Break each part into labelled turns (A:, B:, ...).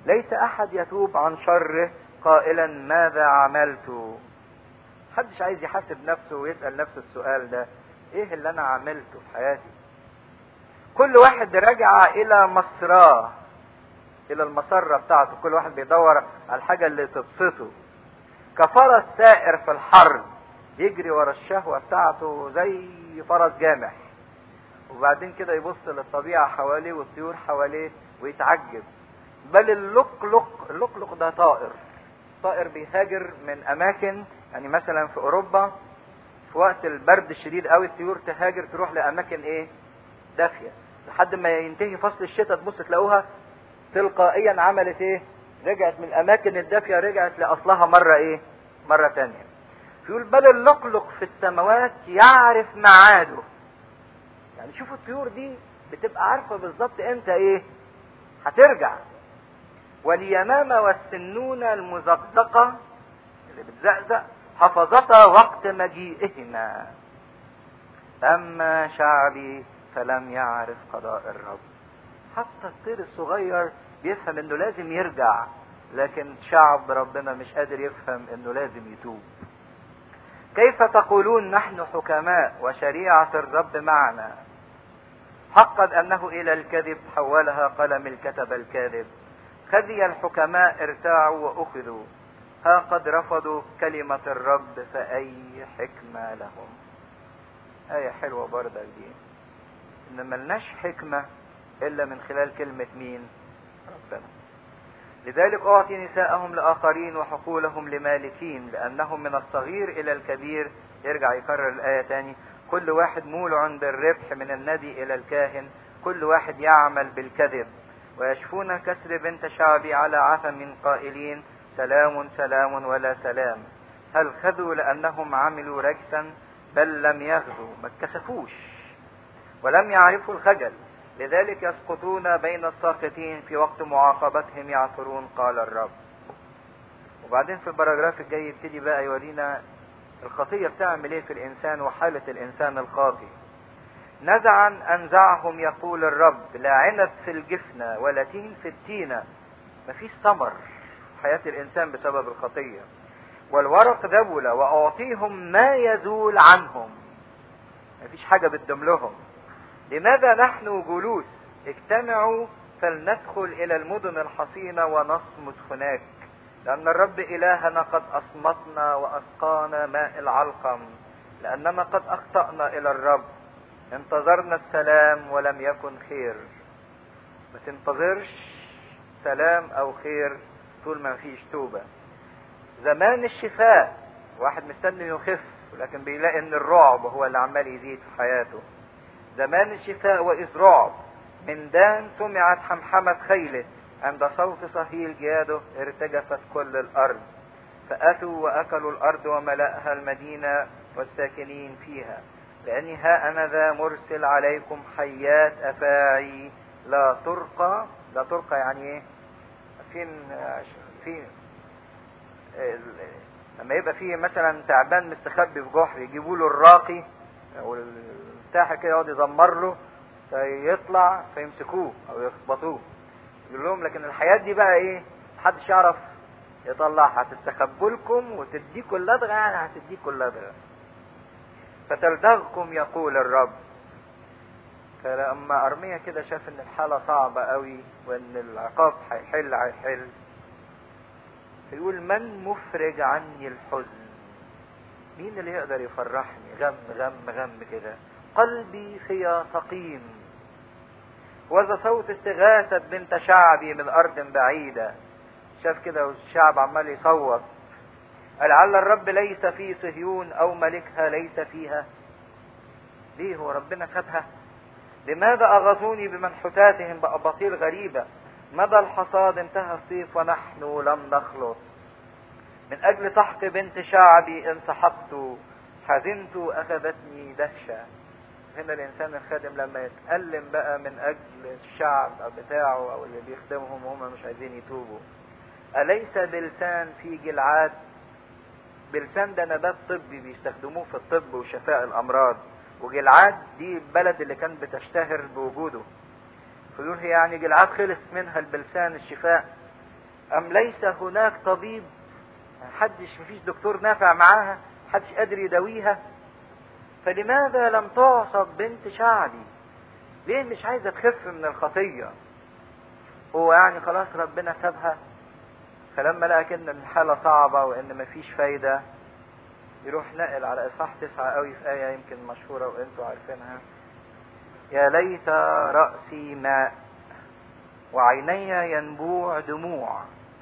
A: ليس احد يتوب عن شره قائلا ماذا عملت محدش عايز يحاسب نفسه ويسأل نفسه السؤال ده ايه اللي انا عملته في حياتي كل واحد رجع الى مسراه الى المسرة بتاعته كل واحد بيدور على الحاجة اللي تبسطه كفرس سائر في الحرب يجري ورا الشهوة بتاعته زي فرس جامح وبعدين كده يبص للطبيعة حواليه والطيور حواليه ويتعجب بل اللقلق اللقلق ده طائر طائر بيهاجر من اماكن يعني مثلا في اوروبا في وقت البرد الشديد قوي الطيور تهاجر تروح لاماكن ايه دافيه لحد ما ينتهي فصل الشتاء تبص تلاقوها تلقائيا عملت ايه رجعت من الاماكن الدافيه رجعت لاصلها مره ايه مره تانية يقول بل اللقلق في السماوات يعرف ميعاده يعني شوفوا الطيور دي بتبقى عارفه بالظبط امتى ايه هترجع واليمامة والسنونة المزقزقة اللي بتزقزق حفظتا وقت مجيئهما أما شعبي فلم يعرف قضاء الرب حتى الطير الصغير بيفهم انه لازم يرجع لكن شعب ربنا مش قادر يفهم انه لازم يتوب كيف تقولون نحن حكماء وشريعة الرب معنا حقا انه الى الكذب حولها قلم الكتب الكاذب خزي الحكماء ارتاعوا واخذوا ها قد رفضوا كلمة الرب فأي حكمة لهم آية حلوة برضه دي إن ملناش حكمة إلا من خلال كلمة مين ربنا لذلك أعطي نساءهم لآخرين وحقولهم لمالكين لأنهم من الصغير إلى الكبير يرجع يكرر الآية تاني كل واحد مولع بالربح من النبي إلى الكاهن كل واحد يعمل بالكذب ويشفون كسر بنت شعبي على عثم قائلين سلام سلام ولا سلام هل خذوا لأنهم عملوا رجسا بل لم يغزوا ما اتكسفوش ولم يعرفوا الخجل لذلك يسقطون بين الساقطين في وقت معاقبتهم يعثرون قال الرب وبعدين في البراجراف الجاي يبتدي بقى يورينا الخطية بتعمل ايه في الانسان وحالة الانسان الخاطئ نزعا انزعهم يقول الرب لا عنب في الجفنة ولا تين في التينة مفيش ثمر حياة الانسان بسبب الخطية والورق ذبل واعطيهم ما يزول عنهم مفيش حاجة بتدم لهم لماذا نحن جلوس اجتمعوا فلندخل الى المدن الحصينة ونصمت هناك لان الرب الهنا قد اصمتنا واسقانا ماء العلقم لاننا قد اخطأنا الى الرب انتظرنا السلام ولم يكن خير ما تنتظرش سلام او خير طول ما فيش توبة زمان الشفاء واحد مستني يخف ولكن بيلاقي ان الرعب هو اللي عمال يزيد في حياته زمان الشفاء واذ رعب من دان سمعت حمحمة خيله عند صوت صهيل جياده ارتجفت كل الارض فاتوا واكلوا الارض وملأها المدينة والساكنين فيها لاني ها انا ذا مرسل عليكم حيات افاعي لا ترقى لا ترقى يعني ايه فين فين لما يبقى فيه مثلا تعبان مستخبي في جحر يجيبوا له الراقي او الساحر كده يقعد يزمر له فيطلع فيمسكوه او يخبطوه يقول لهم لكن الحياة دي بقى ايه محدش يعرف يطلعها هتستخبوا لكم وتديكوا اللدغة يعني هتديكوا اللدغة فتلدغكم يقول الرب فلما ارميا كده شاف ان الحالة صعبة قوي وان العقاب هيحل هيحل فيقول من مفرج عني الحزن مين اللي يقدر يفرحني غم غم غم كده قلبي فيا سقيم وذا صوت استغاثة بنت شعبي من أرض بعيدة شاف كده والشعب عمال يصوت لعل الرب ليس في صهيون أو ملكها ليس فيها ليه هو ربنا خدها لماذا أغزوني بمنحوتاتهم بأباطيل غريبة مدى الحصاد انتهى الصيف ونحن لم نخلص من أجل سحق بنت شعبي انسحقت حزنت أخذتني دهشة هنا الإنسان الخادم لما يتألم بقى من أجل الشعب بتاعه أو اللي بيخدمهم وهم مش عايزين يتوبوا أليس بلسان في جلعاد بلسان ده نبات طبي بيستخدموه في الطب وشفاء الأمراض وجلعاد دي البلد اللي كانت بتشتهر بوجوده فيقول هي يعني جلعاد خلص منها البلسان الشفاء ام ليس هناك طبيب محدش مفيش دكتور نافع معاها محدش قادر يداويها فلماذا لم تعصب بنت شعبي ليه مش عايزه تخف من الخطيه هو يعني خلاص ربنا سابها فلما لقى ان الحاله صعبه وان مفيش فايده يروح نقل على اصحاح تسعة قوي في آية يمكن مشهورة وانتوا عارفينها يا ليت رأسي ماء وعيني ينبوع دموع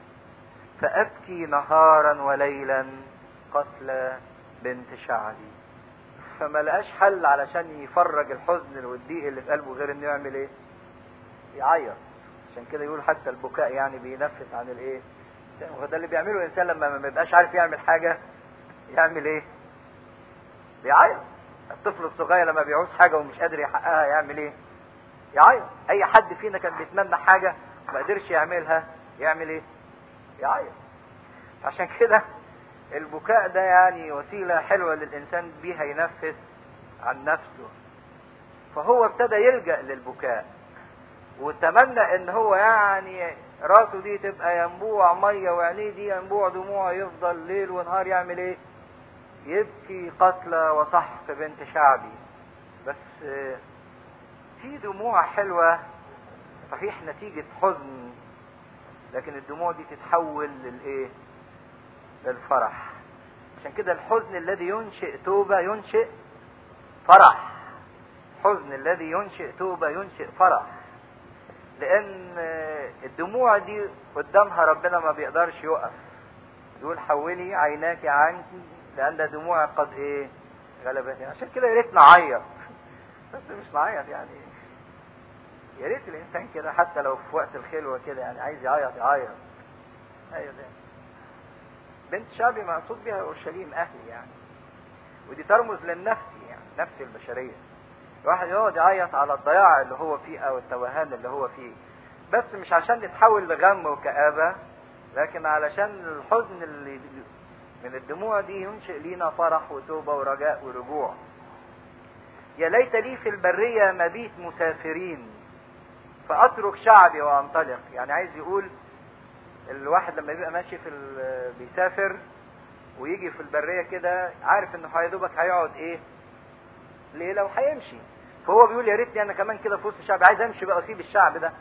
A: فأبكي نهارا وليلا قتل بنت شعبي فما لقاش حل علشان يفرج الحزن والضيق اللي في قلبه غير انه يعمل ايه يعيط عشان كده يقول حتى البكاء يعني بينفس عن الايه وده اللي بيعمله الانسان لما ما بيبقاش عارف يعمل حاجه يعمل ايه بيعيط الطفل الصغير لما بيعوز حاجه ومش قادر يحققها يعمل ايه يعيط اي حد فينا كان بيتمنى حاجه ما قدرش يعملها يعمل ايه يعيط عشان كده البكاء ده يعني وسيلة حلوة للإنسان بيها ينفس عن نفسه فهو ابتدى يلجأ للبكاء وتمنى ان هو يعني راسه دي تبقى ينبوع ميه وعينيه دي ينبوع دموع يفضل ليل ونهار يعمل ايه يبكي قتلى وسحق بنت شعبي بس في دموع حلوة صحيح نتيجة حزن لكن الدموع دي تتحول للايه للفرح عشان كده الحزن الذي ينشئ توبة ينشئ فرح الحزن الذي ينشئ توبة ينشئ فرح لان الدموع دي قدامها ربنا ما بيقدرش يقف يقول حولي عيناك عنك لان دموع قد ايه غلبتني عشان كده يا ريت نعيط بس مش نعيط يعني يا ريت الانسان كده حتى لو في وقت الخلوه كده يعني عايز يعيط يعيط ايوه ده بنت شعبي مقصود بها اورشليم اهلي يعني ودي ترمز للنفس يعني نفس البشريه الواحد يقعد يعيط على الضياع اللي هو فيه او التوهان اللي هو فيه بس مش عشان يتحول لغم وكآبة لكن علشان الحزن اللي من الدموع دي ينشئ لينا فرح وتوبة ورجاء ورجوع يا ليت لي في البرية مبيت مسافرين فأترك شعبي وأنطلق يعني عايز يقول الواحد لما بيبقى ماشي في بيسافر ويجي في البرية كده عارف انه هيدوبك هيقعد ايه ليلة وهيمشي فهو بيقول يا ريتني انا كمان كده في وسط الشعب عايز امشي بقى اسيب الشعب ده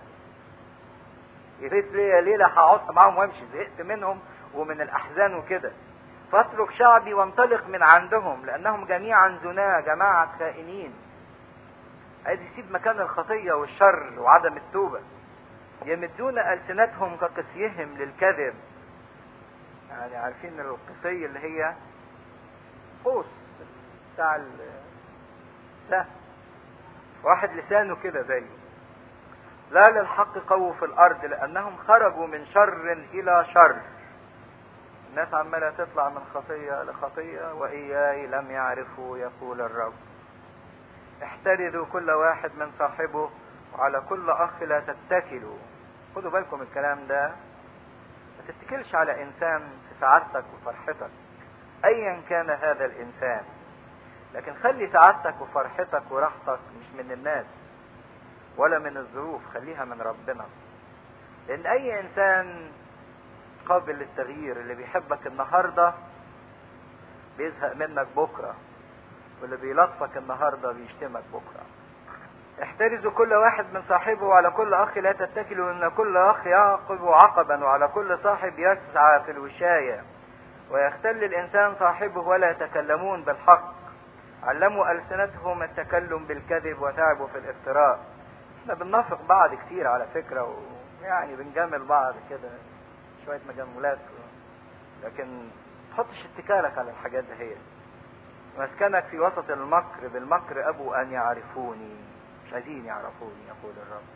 A: يا ريت ليا ليله هقعد معاهم وامشي زهقت منهم ومن الاحزان وكده فاترك شعبي وانطلق من عندهم لانهم جميعا زنا جماعه خائنين عايز يسيب مكان الخطيه والشر وعدم التوبه يمدون السنتهم كقسيهم للكذب يعني عارفين القصي اللي هي قوس بتاع ده واحد لسانه كده زيه لا للحق قووا في الارض لانهم خرجوا من شر الى شر الناس عماله تطلع من خطيه لخطيه واياي لم يعرفوا يقول الرب احترزوا كل واحد من صاحبه وعلى كل اخ لا تتكلوا خدوا بالكم الكلام ده ما تتكلش على انسان في سعادتك وفرحتك ايا كان هذا الانسان لكن خلي سعادتك وفرحتك وراحتك مش من الناس ولا من الظروف خليها من ربنا لان اي انسان قابل للتغيير اللي بيحبك النهارده بيزهق منك بكره واللي بيلطفك النهارده بيشتمك بكره احترزوا كل واحد من صاحبه وعلى كل اخ لا تتكلوا ان كل اخ يعقب عقبا وعلى كل صاحب يسعى في الوشايه ويختل الانسان صاحبه ولا يتكلمون بالحق علموا ألسنتهم التكلم بالكذب وتعبوا في الافتراء احنا بننافق بعض كتير على فكرة ويعني بنجامل بعض كده شوية مجاملات لكن تحطش اتكالك على الحاجات دي هي مسكنك في وسط المكر بالمكر أبو أن يعرفوني مش عايزين يعرفوني يقول الرب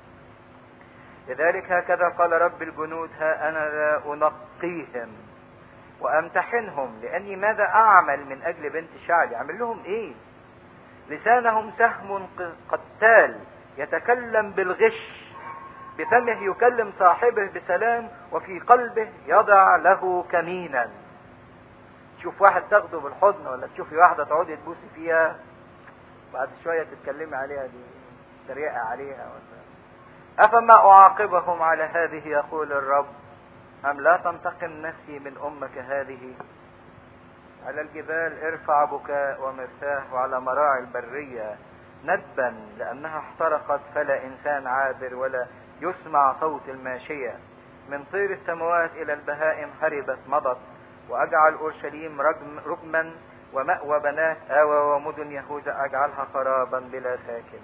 A: لذلك هكذا قال رب الجنود ها أنا لا أنقيهم وامتحنهم لاني ماذا اعمل من اجل بنت شعبي اعمل لهم ايه لسانهم سهم قتال يتكلم بالغش بفمه يكلم صاحبه بسلام وفي قلبه يضع له كمينا تشوف واحد تاخده بالحضن ولا تشوفي واحده تقعدي تبوسي فيها بعد شويه تتكلمي عليها دي تريقه عليها ولا افما اعاقبهم على هذه يقول الرب أم لا تنتقم نفسي من أمك هذه على الجبال ارفع بكاء ومرتاح وعلى مراعي البرية ندبا لأنها احترقت فلا إنسان عابر ولا يسمع صوت الماشية من طير السماوات إلى البهائم هربت مضت وأجعل أورشليم رجم رجما ومأوى بنات آوى ومدن يهوذا أجعلها خرابا بلا ساكن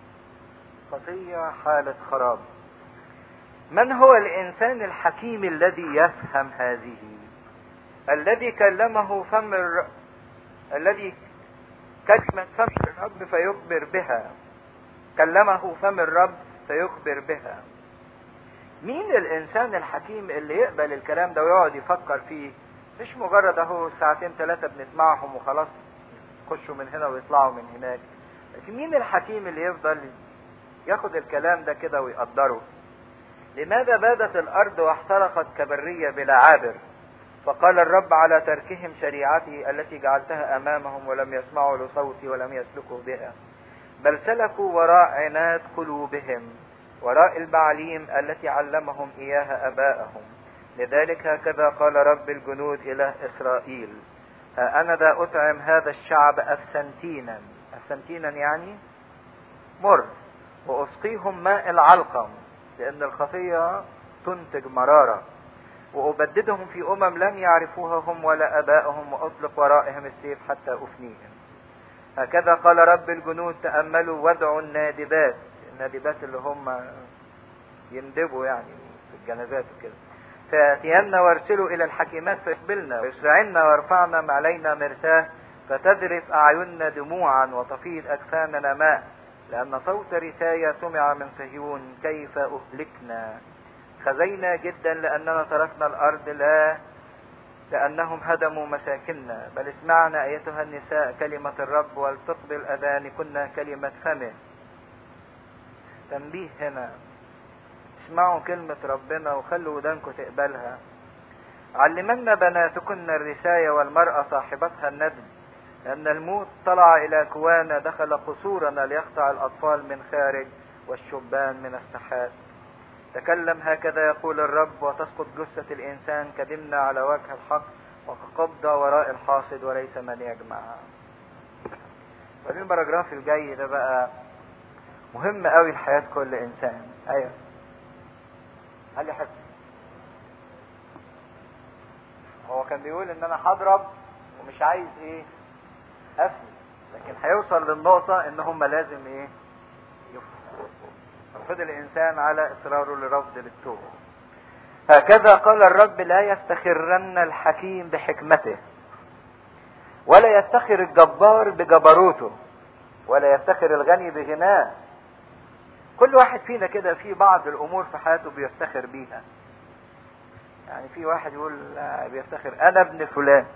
A: خطية حالة خراب من هو الإنسان الحكيم الذي يفهم هذه الذي كلمه فم الر... الذي كلمة فم الرب فيخبر بها كلمه فم الرب فيخبر بها مين الانسان الحكيم اللي يقبل الكلام ده ويقعد يفكر فيه مش مجرد اهو ساعتين ثلاثة بنسمعهم وخلاص يخشوا من هنا ويطلعوا من هناك لكن مين الحكيم اللي يفضل ياخد الكلام ده كده ويقدره لماذا بادت الارض واحترقت كبرية بلا عابر فقال الرب على تركهم شريعتي التي جعلتها امامهم ولم يسمعوا لصوتي ولم يسلكوا بها بل سلكوا وراء عناد قلوبهم وراء البعليم التي علمهم اياها اباءهم لذلك هكذا قال رب الجنود اله اسرائيل ها انا ذا اطعم هذا الشعب افسنتينا افسنتينا يعني مر واسقيهم ماء العلقم لان الخطيه تنتج مراره وابددهم في امم لم يعرفوها هم ولا ابائهم واطلق ورائهم السيف حتى افنيهم هكذا قال رب الجنود تاملوا وادعوا النادبات النادبات اللي هم يندبوا يعني في الجنازات وكده فياتين وارسلوا الى الحكيمات فيقبلنا ويسرعنا وارفعنا علينا مرتاه فتذرف اعيننا دموعا وتفيض اجسامنا ماء لان صوت رثاية سمع من صهيون كيف اهلكنا خزينا جدا لاننا تركنا الارض لا لانهم هدموا مساكننا بل اسمعنا ايتها النساء كلمة الرب ولتقبل اذانكن كلمة فمه تنبيه هنا اسمعوا كلمة ربنا وخلوا ودانكم تقبلها علمنا بناتكن الرساية والمرأة صاحبتها الندم لأن الموت طلع إلى كوانا دخل قصورنا ليقطع الأطفال من خارج والشبان من السحات تكلم هكذا يقول الرب وتسقط جثة الإنسان كدمنا على وجه الحق وكقبضة وراء الحاصد وليس من يجمعها وبعدين البراجراف الجاي ده بقى مهم قوي لحياة كل إنسان أيوه قال لي حد هو كان بيقول ان انا هضرب ومش عايز ايه افني لكن هيوصل للنقطة ان هم لازم ايه يفنوا ففضل الانسان على اصراره لرفض للتوبة هكذا قال الرب لا يفتخرن الحكيم بحكمته ولا يفتخر الجبار بجبروته ولا يفتخر الغني بغناه كل واحد فينا كده في بعض الامور في حياته بيفتخر بيها يعني في واحد يقول بيفتخر انا ابن فلان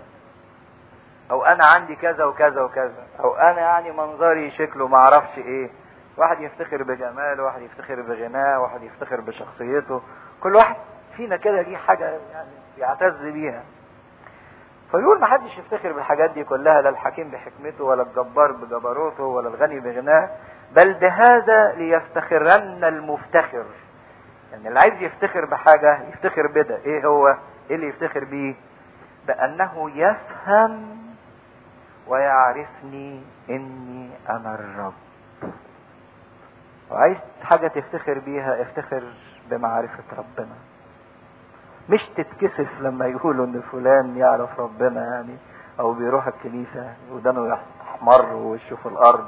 A: او انا عندي كذا وكذا وكذا او انا يعني منظري شكله ما اعرفش ايه واحد يفتخر بجماله واحد يفتخر بغناه واحد يفتخر بشخصيته كل واحد فينا كده ليه حاجه يعني بيعتز بيها فيقول ما حدش يفتخر بالحاجات دي كلها لا الحكيم بحكمته ولا الجبار بجبروته ولا الغني بغناه بل بهذا ليفتخرن المفتخر يعني اللي عايز يفتخر بحاجة يفتخر بده ايه هو ايه اللي يفتخر بيه بانه يفهم ويعرفني اني انا الرب وعايز حاجة تفتخر بيها افتخر بمعرفة ربنا مش تتكسف لما يقولوا ان فلان يعرف ربنا يعني او بيروح الكنيسة ودانه يحمر ووشه في الارض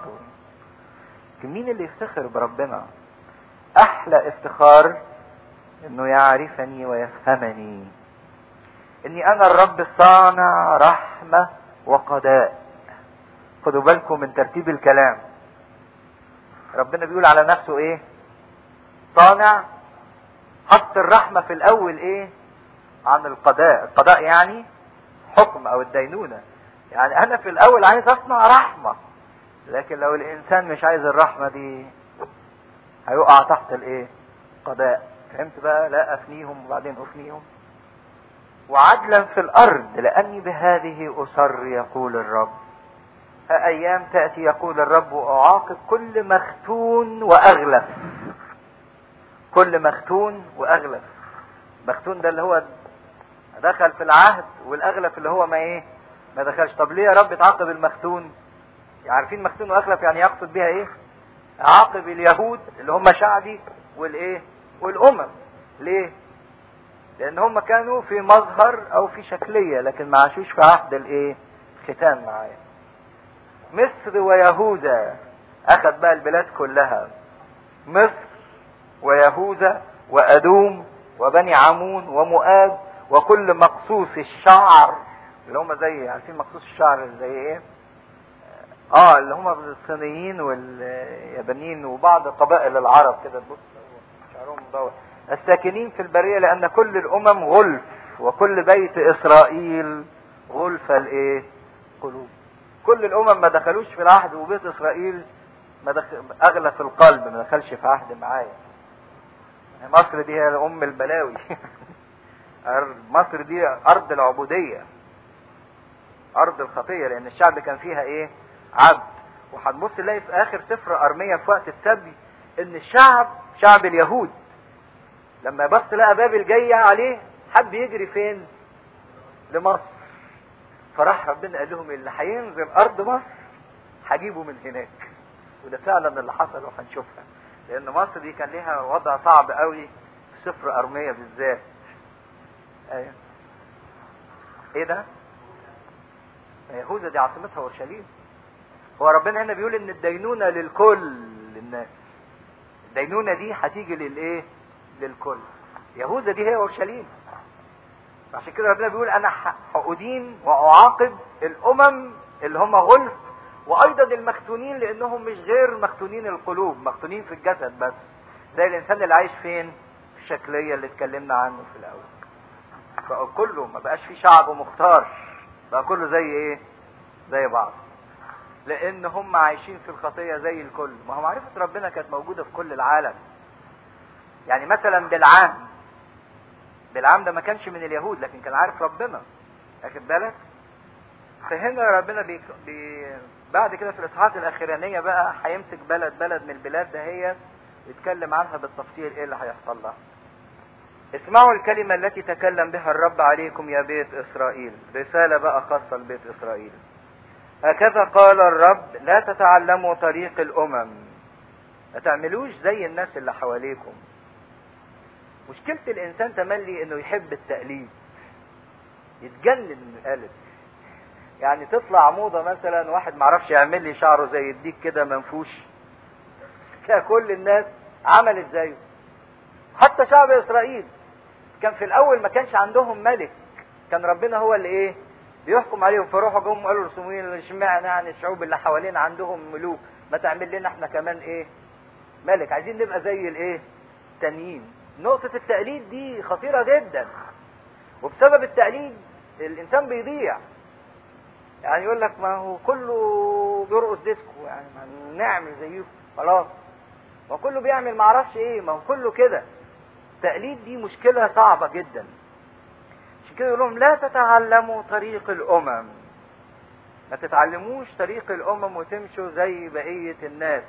A: لكن مين اللي يفتخر بربنا احلى افتخار انه يعرفني ويفهمني اني انا الرب الصانع رحمة وقضاء خدوا بالكم من ترتيب الكلام ربنا بيقول على نفسه ايه صانع حط الرحمة في الاول ايه عن القضاء القضاء يعني حكم او الدينونة يعني انا في الاول عايز اصنع رحمة لكن لو الانسان مش عايز الرحمة دي هيقع تحت الايه قضاء فهمت بقى لا افنيهم وبعدين افنيهم وعدلا في الارض لاني بهذه اصر يقول الرب ايام تاتي يقول الرب اعاقب كل مختون واغلف كل مختون واغلف مختون ده اللي هو دخل في العهد والاغلف اللي هو ما ايه ما دخلش طب ليه يا رب تعاقب المختون عارفين مختون واغلف يعني يقصد بها ايه عاقب اليهود اللي هم شعبي والايه والامم ليه لان هم كانوا في مظهر او في شكليه لكن ما عاشوش في عهد الايه ختان معايا مصر ويهوذا اخذ بقى البلاد كلها مصر ويهوذا وادوم وبني عمون ومؤاب وكل مقصوص الشعر اللي هم زي عارفين مقصوص الشعر زي ايه اه اللي هم الصينيين واليابانيين وبعض قبائل العرب كده تبص شعرهم مدور الساكنين في البريه لان كل الامم غلف وكل بيت اسرائيل غلف الايه قلوب كل الامم ما دخلوش في العهد وبيت اسرائيل ما دخل اغلى في القلب ما دخلش في عهد معايا مصر دي هي ام البلاوي مصر دي ارض العبوديه ارض الخطيه لان الشعب كان فيها ايه عبد وهتبص تلاقي في اخر سفر ارميه في وقت السبي ان الشعب شعب اليهود لما بص لقى بابل جايه عليه حب يجري فين لمصر فراح ربنا قال لهم اللي هينزل ارض مصر هجيبه من هناك وده فعلا اللي حصل وهنشوفها لان مصر دي كان ليها وضع صعب قوي في سفر ارميه بالذات ايوه ايه ده يهوذا دي عاصمتها اورشليم هو ربنا هنا بيقول ان الدينونه للكل الناس الدينونه دي هتيجي للايه للكل يهوذا دي هي اورشليم عشان كده ربنا بيقول انا هأدين واعاقب الامم اللي هم غلف وايضا المختونين لانهم مش غير مختونين القلوب مختونين في الجسد بس زي الانسان اللي عايش فين في الشكليه اللي اتكلمنا عنه في الاول بقى كله ما بقاش في شعب مختار بقى كله زي ايه زي بعض لان هم عايشين في الخطيه زي الكل ما هو معرفه ربنا كانت موجوده في كل العالم يعني مثلا بالعام بالعام ده ما كانش من اليهود لكن كان عارف ربنا واخد بالك فهنا ربنا بي... بي... بعد كده في الاصحاحات الاخرانيه بقى هيمسك بلد بلد من البلاد ده هي يتكلم عنها بالتفصيل ايه اللي هيحصل لها اسمعوا الكلمة التي تكلم بها الرب عليكم يا بيت إسرائيل رسالة بقى خاصة لبيت إسرائيل هكذا قال الرب لا تتعلموا طريق الأمم ما تعملوش زي الناس اللي حواليكم مشكلة الإنسان تملي إنه يحب التقليد يتجنن من القلب يعني تطلع موضة مثلا واحد معرفش يعمل لي شعره زي الديك كده منفوش كل الناس عملت زيه حتى شعب إسرائيل كان في الاول ما كانش عندهم ملك كان ربنا هو اللي ايه بيحكم عليهم فروحوا جم قالوا لصموئيل اشمعنى يعني الشعوب اللي حوالينا عندهم ملوك ما تعمل لنا احنا كمان ايه ملك عايزين نبقى زي الايه التانيين نقطة التقليد دي خطيرة جدا وبسبب التقليد الانسان بيضيع يعني يقول لك ما هو كله بيرقص ديسكو يعني ما نعمل زيه خلاص ما كله بيعمل معرفش ايه ما هو كله كده التقليد دي مشكلة صعبة جدا عشان كده يقول لهم لا تتعلموا طريق الأمم ما تتعلموش طريق الأمم وتمشوا زي بقية الناس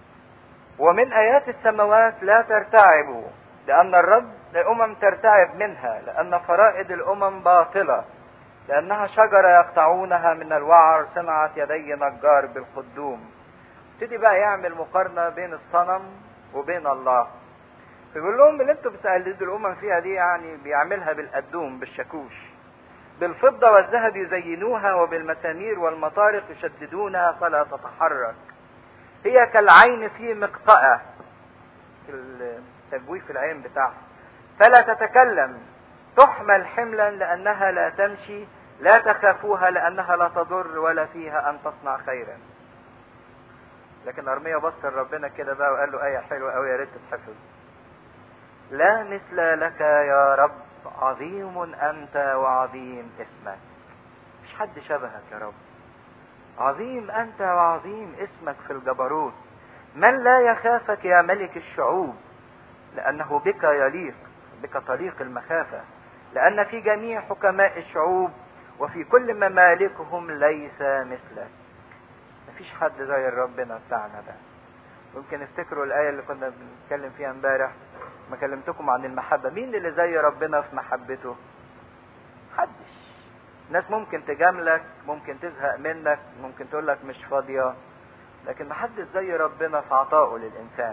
A: ومن آيات السماوات لا ترتعبوا لأن الرب الأمم ترتعب منها لأن فرائد الأمم باطلة لأنها شجرة يقطعونها من الوعر صنعت يدي نجار بالقدوم ابتدي بقى يعمل مقارنة بين الصنم وبين الله فيقول لهم اللي انتوا بتقلدوا الامم فيها دي يعني بيعملها بالقدوم بالشاكوش بالفضه والذهب يزينوها وبالمسامير والمطارق يشددونها فلا تتحرك هي كالعين في مقطأة تجويف العين بتاعها فلا تتكلم تحمل حملا لانها لا تمشي لا تخافوها لانها لا تضر ولا فيها ان تصنع خيرا لكن ارميا بص لربنا كده بقى وقال له ايه حلوه قوي يا ريت تتحفظ لا مثل لك يا رب عظيم انت وعظيم اسمك مش حد شبهك يا رب عظيم انت وعظيم اسمك في الجبروت من لا يخافك يا ملك الشعوب لانه بك يليق بك طريق المخافه لان في جميع حكماء الشعوب وفي كل ممالكهم ليس مثلك مفيش حد زي ربنا بتاعنا ده ممكن افتكروا الآية اللي كنا بنتكلم فيها امبارح ما كلمتكم عن المحبة مين اللي زي ربنا في محبته ناس ممكن تجاملك ممكن تزهق منك ممكن تقول لك مش فاضية لكن محدش زي ربنا في عطائه للإنسان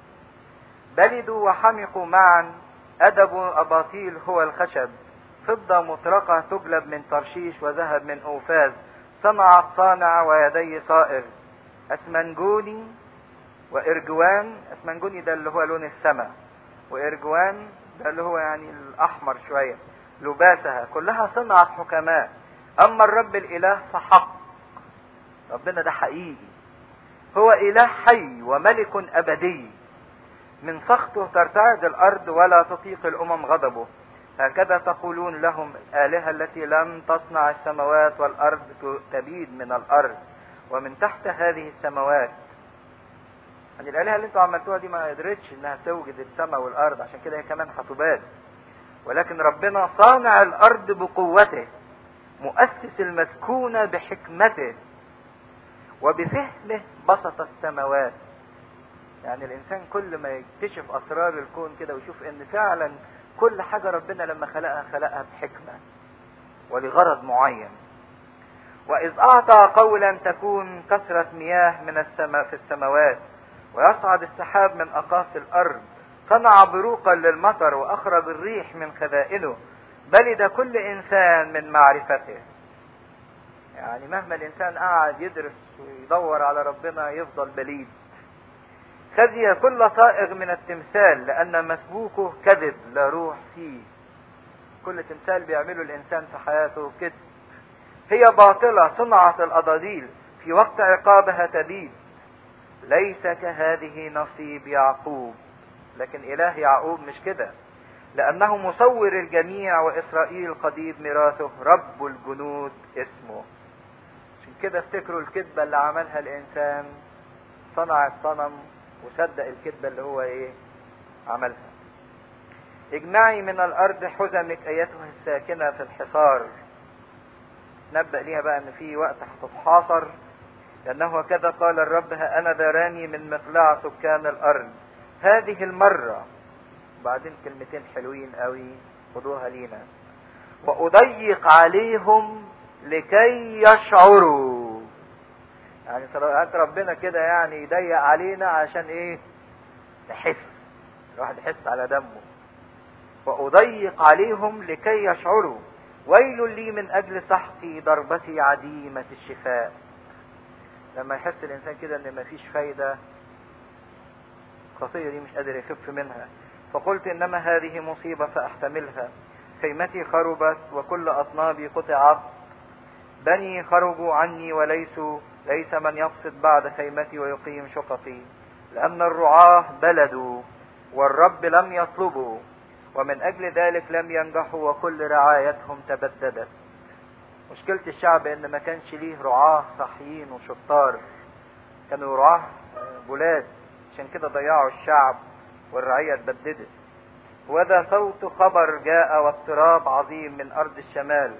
A: بلدوا وحمقوا معا أدب أباطيل هو الخشب فضة مطرقة تجلب من ترشيش وذهب من أوفاز صنع الصانع ويدي صائغ أسمنجوني وإرجوان أسمنجوني ده اللي هو لون السماء وإرجوان ده اللي هو يعني الأحمر شوية لباسها كلها صنعت حكماء أما الرب الإله فحق ربنا ده حقيقي هو إله حي وملك أبدي من سخطه ترتعد الأرض ولا تطيق الأمم غضبه هكذا تقولون لهم الآلهة التي لم تصنع السماوات والأرض تبيد من الأرض ومن تحت هذه السماوات يعني الآلهة اللي انتوا عملتوها دي ما قدرتش انها توجد السماء والأرض عشان كده هي كمان هتباد ولكن ربنا صانع الأرض بقوته مؤسس المسكونة بحكمته وبفهمه بسط السماوات يعني الإنسان كل ما يكتشف أسرار الكون كده ويشوف إن فعلا كل حاجة ربنا لما خلقها خلقها بحكمة ولغرض معين وإذ أعطى قولا تكون كثرة مياه من السماء في السماوات ويصعد السحاب من أقاصي الأرض صنع بروقا للمطر وأخرج الريح من خزائنه بلد كل إنسان من معرفته يعني مهما الإنسان قعد يدرس ويدور على ربنا يفضل بليد خزي كل صائغ من التمثال لأن مسبوكه كذب لا روح فيه كل تمثال بيعمله الإنسان في حياته كذب هي باطلة صنعت الأضاديل في وقت عقابها تبيد ليس كهذه نصيب يعقوب لكن إله يعقوب مش كده لأنه مصور الجميع وإسرائيل قديم ميراثه رب الجنود اسمه عشان كده افتكروا الكذبة اللي عملها الإنسان صنع الصنم وصدق الكذبة اللي هو إيه عملها اجمعي من الأرض حزمك أيتها الساكنة في الحصار نبأ ليها بقى إن في وقت هتتحاصر لأنه كذا قال الرب ها أنا ذراني من مقلاع سكان الأرض هذه المرة بعدين كلمتين حلوين قوي خدوها لينا وأضيق عليهم لكي يشعروا يعني ساعات ربنا كده يعني يضيق علينا عشان ايه نحس الواحد يحس على دمه وأضيق عليهم لكي يشعروا ويل لي من أجل سحقي ضربتي عديمة الشفاء لما يحس الإنسان كده إن مفيش فايدة الخطية دي مش قادر يخف منها فقلت إنما هذه مصيبة فأحتملها خيمتي خربت وكل أطنابي قطعت بني خرجوا عني وليسوا ليس من يقصد بعد خيمتي ويقيم شققي لأن الرعاة بلدوا والرب لم يطلبوا ومن أجل ذلك لم ينجحوا وكل رعايتهم تبددت مشكلة الشعب إن ما كانش ليه رعاة صحيين وشطار كانوا رعاة بلاد عشان كده ضيعوا الشعب والرعية اتبددت وذا صوت خبر جاء واضطراب عظيم من أرض الشمال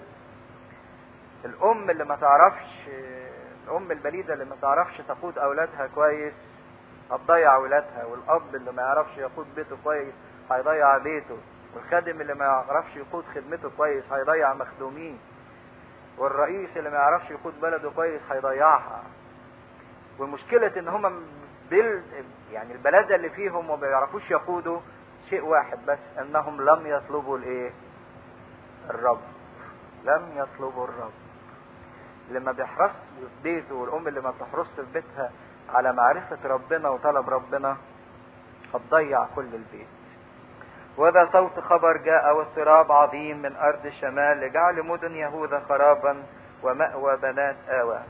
A: الأم اللي ما تعرفش الأم البليدة اللي ما تعرفش تقود أولادها كويس هتضيع أولادها والأب اللي ما يعرفش يقود بيته كويس هيضيع بيته والخادم اللي ما يعرفش يقود خدمته كويس هيضيع مخدوميه والرئيس اللي ما يعرفش يقود بلده كويس هيضيعها والمشكلة ان هم بال يعني البلد اللي فيهم وما بيعرفوش يقودوا شيء واحد بس انهم لم يطلبوا الايه الرب لم يطلبوا الرب اللي ما بيحرص في بيته والام اللي ما بتحرصش في بيتها على معرفة ربنا وطلب ربنا هتضيع كل البيت وذا صوت خبر جاء واضطراب عظيم من أرض الشمال لجعل مدن يهوذا خرابا ومأوى بنات آوى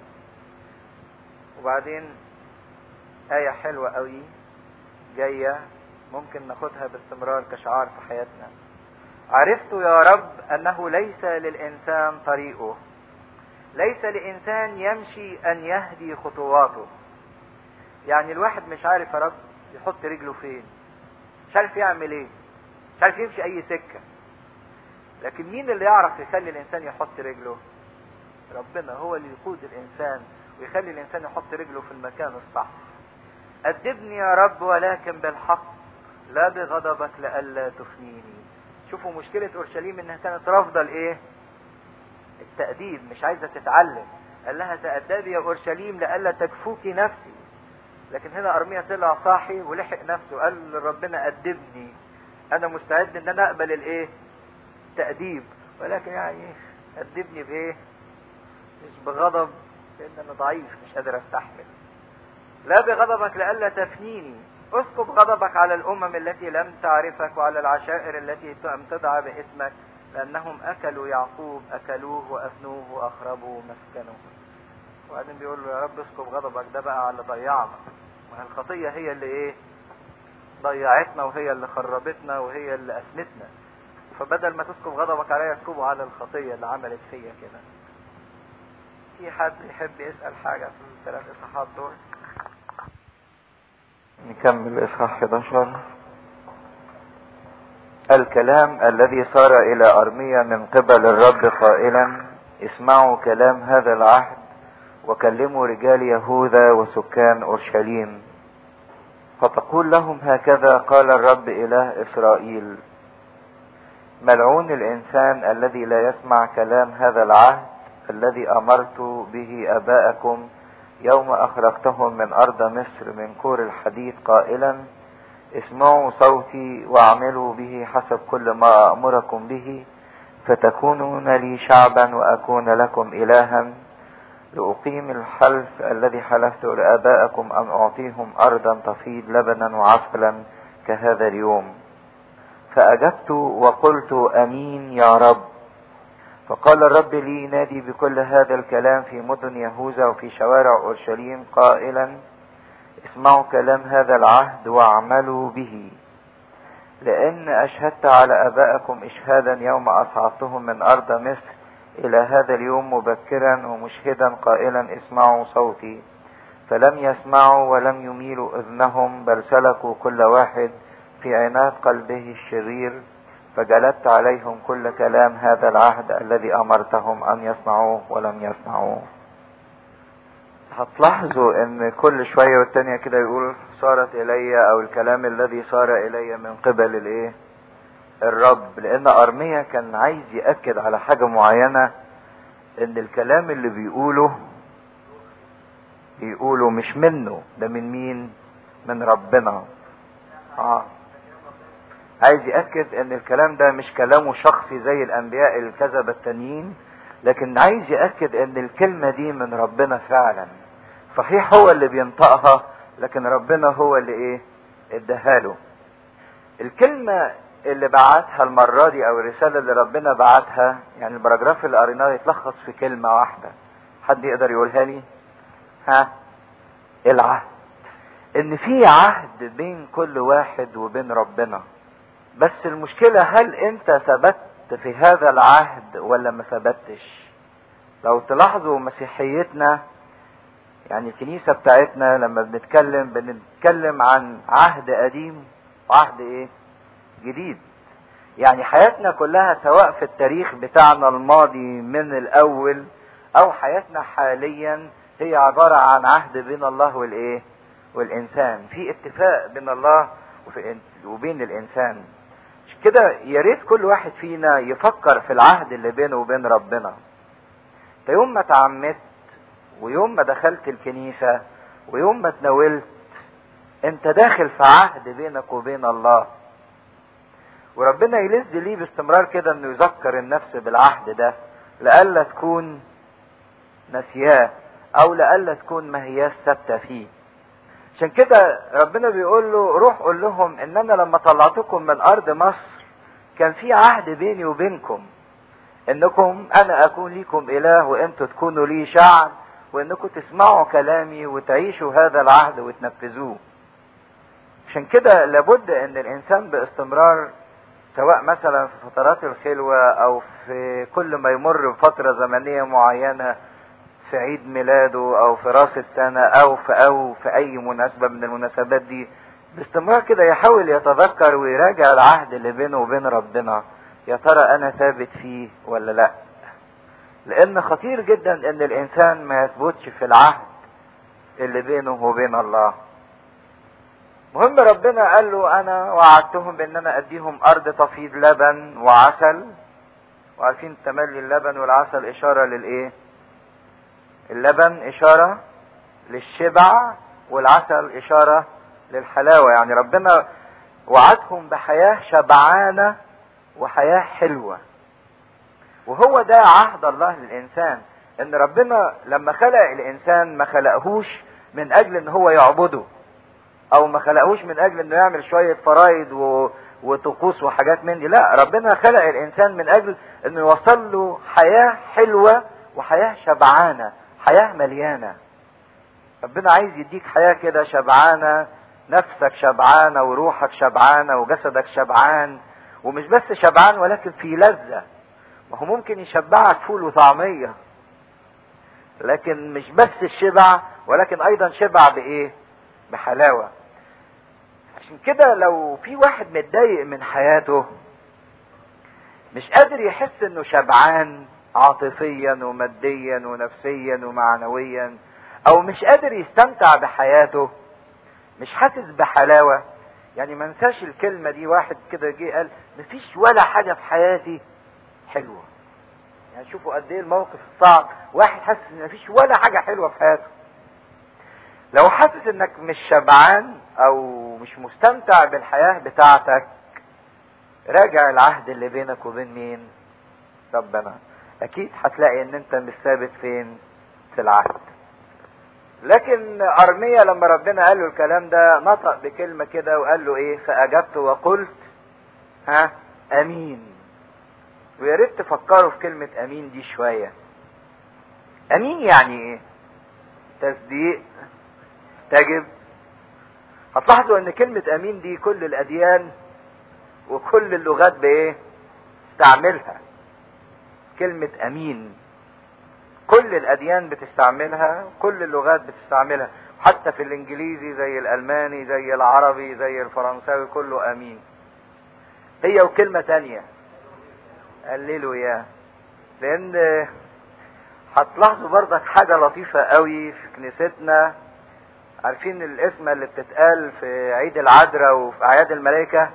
A: وبعدين آية حلوة قوي جاية ممكن ناخدها باستمرار كشعار في حياتنا عرفت يا رب أنه ليس للإنسان طريقه ليس لإنسان يمشي أن يهدي خطواته يعني الواحد مش عارف يا رب يحط رجله فين مش عارف يعمل ايه مش عارف يمشي اي سكة لكن مين اللي يعرف يخلي الانسان يحط رجله ربنا هو اللي يقود الانسان ويخلي الانسان يحط رجله في المكان الصح أدبني يا رب ولكن بالحق لا بغضبك لئلا تفنيني شوفوا مشكلة أورشليم إنها كانت رافضة الإيه؟ التأديب مش عايزة تتعلم قال لها تأدبي يا أورشليم لئلا تكفوك نفسي لكن هنا أرميا طلع صاحي ولحق نفسه قال لربنا أدبني أنا مستعد إن أنا أقبل الإيه؟ تأديب ولكن يعني أدبني بإيه؟ مش بغضب لأن أنا ضعيف مش قادر أستحمل لا بغضبك لئلا تفنيني اسكب غضبك على الامم التي لم تعرفك وعلى العشائر التي لم تدعى باسمك لانهم اكلوا يعقوب اكلوه وافنوه واخربوا مسكنه وبعدين بيقول له يا رب اسكب غضبك ده بقى على ضيعنا ما الخطيه هي اللي ايه ضيعتنا وهي اللي خربتنا وهي اللي افنتنا فبدل ما تسكب غضبك عليا اسكبه على الخطيه اللي عملت فيا كده في حد يحب يسال حاجه في الثلاث اصحاحات دول نكمل اصحاح 11 الكلام الذي صار الى ارميا من قبل الرب قائلا اسمعوا كلام هذا العهد وكلموا رجال يهوذا وسكان اورشليم فتقول لهم هكذا قال الرب اله اسرائيل ملعون الانسان الذي لا يسمع كلام هذا العهد الذي امرت به اباءكم يوم اخرجتهم من ارض مصر من كور الحديد قائلا اسمعوا صوتي واعملوا به حسب كل ما امركم به فتكونون لي شعبا واكون لكم الها لاقيم الحلف الذي حلفت لابائكم ان اعطيهم ارضا تفيض لبنا وعسلا كهذا اليوم فاجبت وقلت امين يا رب فقال الرب لي نادي بكل هذا الكلام في مدن يهوذا وفي شوارع اورشليم قائلا اسمعوا كلام هذا العهد واعملوا به لان اشهدت على ابائكم اشهادا يوم اصعدتهم من ارض مصر الى هذا اليوم مبكرا ومشهدا قائلا اسمعوا صوتي فلم يسمعوا ولم يميلوا اذنهم بل سلكوا كل واحد في عناد قلبه الشرير فجلدت عليهم كل كلام هذا العهد الذي امرتهم ان يصنعوه ولم يصنعوه هتلاحظوا ان كل شوية والتانية كده يقول صارت الي او الكلام الذي صار الي من قبل الايه الرب لان ارميا كان عايز يأكد على حاجة معينة ان الكلام اللي بيقوله بيقوله مش منه ده من مين من ربنا اه عايز يأكد ان الكلام ده مش كلامه شخصي زي الانبياء الكذبة التانيين لكن عايز يأكد ان الكلمة دي من ربنا فعلا صحيح هو اللي بينطقها لكن ربنا هو اللي ايه اداها له الكلمة اللي بعتها المرة دي او الرسالة اللي ربنا بعتها يعني البراجراف اللي قريناه يتلخص في كلمة واحدة حد يقدر يقولها لي ها العهد ان في عهد بين كل واحد وبين ربنا بس المشكلة هل انت ثبت في هذا العهد ولا ما ثبتش لو تلاحظوا مسيحيتنا يعني الكنيسة بتاعتنا لما بنتكلم بنتكلم عن عهد قديم وعهد ايه جديد يعني حياتنا كلها سواء في التاريخ بتاعنا الماضي من الاول او حياتنا حاليا هي عبارة عن عهد بين الله والايه والانسان في اتفاق بين الله وبين الانسان كده يا ريت كل واحد فينا يفكر في العهد اللي بينه وبين ربنا انت يوم ما تعمدت ويوم ما دخلت الكنيسة ويوم ما تناولت انت داخل في عهد بينك وبين الله وربنا يلذ ليه باستمرار كده انه يذكر النفس بالعهد ده لألا تكون نسياه او لألا تكون ما هياش ثابته فيه عشان كده ربنا بيقول له روح قول لهم ان انا لما طلعتكم من ارض مصر كان في عهد بيني وبينكم انكم انا اكون ليكم اله وانتوا تكونوا لي شعب وانكم تسمعوا كلامي وتعيشوا هذا العهد وتنفذوه عشان كده لابد ان الانسان باستمرار سواء مثلا في فترات الخلوة او في كل ما يمر بفترة زمنية معينة في عيد ميلاده او في راس السنة او في او في اي مناسبة من المناسبات دي باستمرار كده يحاول يتذكر ويراجع العهد اللي بينه وبين ربنا يا ترى انا ثابت فيه ولا لا لان خطير جدا ان الانسان ما يثبتش في العهد اللي بينه وبين الله مهم ربنا قال له انا وعدتهم بان انا اديهم ارض تفيض لبن وعسل وعارفين تملي اللبن والعسل اشاره للايه اللبن اشاره للشبع والعسل اشاره للحلاوه يعني ربنا وعدهم بحياه شبعانه وحياه حلوه وهو ده عهد الله للانسان ان ربنا لما خلق الانسان ما خلقهوش من اجل ان هو يعبده او ما خلقهوش من اجل انه يعمل شويه فرايد و... وطقوس وحاجات من دي لا ربنا خلق الانسان من اجل انه يوصل له حياه حلوه وحياه شبعانه حياه مليانه ربنا عايز يديك حياه كده شبعانه نفسك شبعانه وروحك شبعانه وجسدك شبعان ومش بس شبعان ولكن في لذه ما هو ممكن يشبعك فول وطعميه لكن مش بس الشبع ولكن ايضا شبع بايه بحلاوه عشان كده لو في واحد متضايق من حياته مش قادر يحس انه شبعان عاطفيا وماديا ونفسيا ومعنويا او مش قادر يستمتع بحياته مش حاسس بحلاوه يعني ما انساش الكلمه دي واحد كده جه قال مفيش ولا حاجه في حياتي حلوه يعني شوفوا قد ايه الموقف الصعب واحد حاسس ان مفيش ولا حاجه حلوه في حياته لو حاسس انك مش شبعان او مش مستمتع بالحياه بتاعتك راجع العهد اللي بينك وبين مين ربنا اكيد هتلاقي ان انت مش ثابت فين في العهد لكن ارميا لما ربنا قال له الكلام ده نطق بكلمه كده وقال له ايه فاجبت وقلت ها امين ويا ريت تفكروا في كلمه امين دي شويه امين يعني ايه تصديق تجب هتلاحظوا ان كلمة امين دي كل الاديان وكل اللغات بايه تستعملها كلمة امين كل الاديان بتستعملها كل اللغات بتستعملها حتى في الانجليزي زي الالماني زي العربي زي الفرنساوي كله امين هي وكلمة تانية قللوا يا لان هتلاحظوا برضك حاجة لطيفة قوي في كنيستنا عارفين الاسم اللي بتتقال في عيد العذراء وفي اعياد الملائكة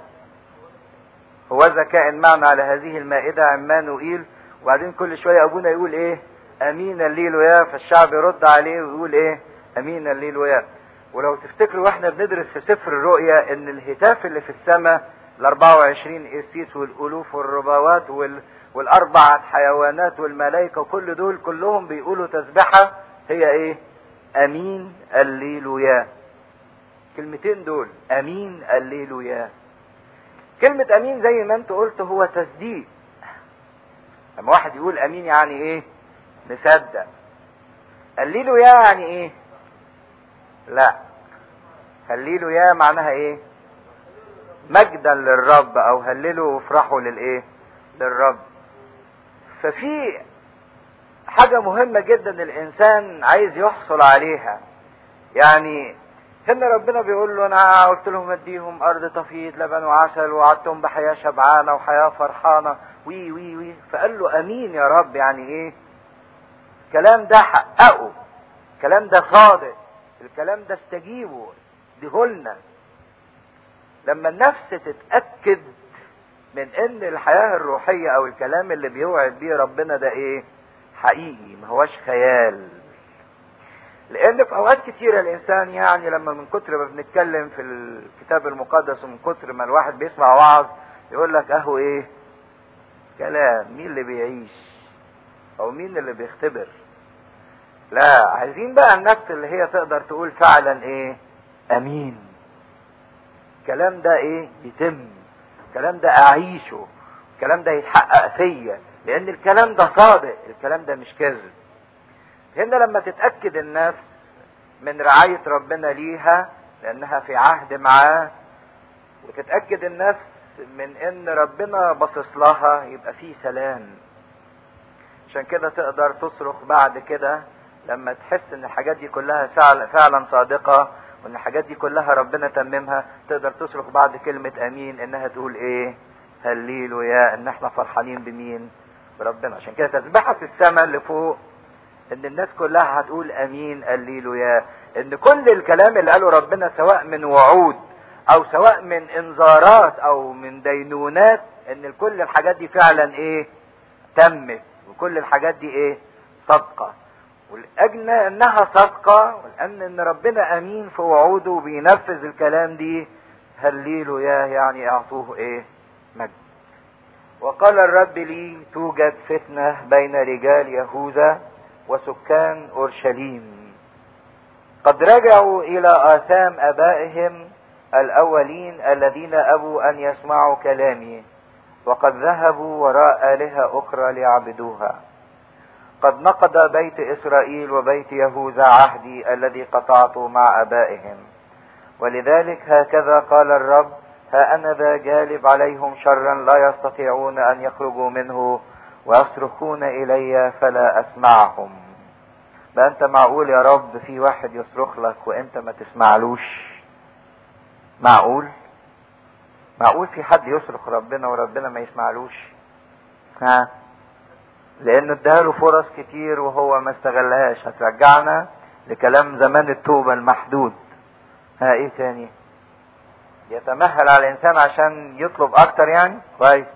A: هو كائن معنا على هذه المائدة عمانوئيل وبعدين كل شوية ابونا يقول ايه امين الليل ويا فالشعب يرد عليه ويقول ايه امين الليل ويا ولو تفتكروا واحنا بندرس في سفر الرؤيا ان الهتاف اللي في السماء ال 24 قسيس والالوف والربوات وال والاربعة حيوانات والملائكة وكل دول كلهم بيقولوا تسبحة هي ايه امين الليلويا كلمتين دول امين الليلويا كلمة امين زي ما انت قلت هو تصديق لما واحد يقول امين يعني ايه مصدق الليلويا يعني ايه لا هللويا معناها ايه مجدا للرب او هللوا وافرحوا للايه للرب ففي حاجة مهمة جدا الإنسان عايز يحصل عليها يعني هنا ربنا بيقول له أنا قلت لهم أديهم أرض تفيض لبن وعسل وعدتهم بحياة شبعانة وحياة فرحانة وي وي وي فقال له أمين يا رب يعني إيه الكلام ده حققه الكلام ده صادق الكلام ده استجيبه دهولنا لما النفس تتأكد من ان الحياة الروحية او الكلام اللي بيوعد بيه ربنا ده ايه حقيقي ما هوش خيال لان في اوقات كتيرة الانسان يعني لما من كتر ما بنتكلم في الكتاب المقدس ومن كتر ما الواحد بيسمع وعظ يقول لك اهو ايه كلام مين اللي بيعيش او مين اللي بيختبر لا عايزين بقى النفس اللي هي تقدر تقول فعلا ايه امين الكلام ده ايه يتم الكلام ده اعيشه الكلام ده يتحقق فيا لان الكلام ده صادق الكلام ده مش كذب هنا لما تتاكد النفس من رعايه ربنا ليها لانها في عهد معاه وتتاكد النفس من ان ربنا باصص لها يبقى في سلام عشان كده تقدر تصرخ بعد كده لما تحس ان الحاجات دي كلها فعلا صادقه وان الحاجات دي كلها ربنا تممها تقدر تصرخ بعد كلمة امين انها تقول ايه هليلو يا ان احنا فرحانين بمين بربنا عشان كده تسبحة في السماء اللي فوق ان الناس كلها هتقول امين هليلو يا ان كل الكلام اللي قاله ربنا سواء من وعود او سواء من انذارات او من دينونات ان كل الحاجات دي فعلا ايه تمت وكل الحاجات دي ايه صدقة ولأجل انها صدقة ولأن ان ربنا امين في وعوده وبينفذ الكلام دي هللوا ياه يعني اعطوه ايه مجد وقال الرب لي توجد فتنة بين رجال يهوذا وسكان اورشليم قد رجعوا الى اثام ابائهم الاولين الذين ابوا ان يسمعوا كلامي وقد ذهبوا وراء الهه اخرى ليعبدوها قد نقض بيت اسرائيل وبيت يهوذا عهدي الذي قطعته مع ابائهم ولذلك هكذا قال الرب ها انا ذا جالب عليهم شرا لا يستطيعون ان يخرجوا منه ويصرخون الي فلا اسمعهم بقى انت معقول يا رب في واحد يصرخ لك وانت ما تسمعلوش معقول معقول في حد يصرخ ربنا وربنا ما يسمعلوش ها لانه اداله فرص كتير وهو ما استغلهاش هترجعنا لكلام زمان التوبة المحدود ها ايه تاني يتمهل على الانسان عشان يطلب اكتر يعني كويس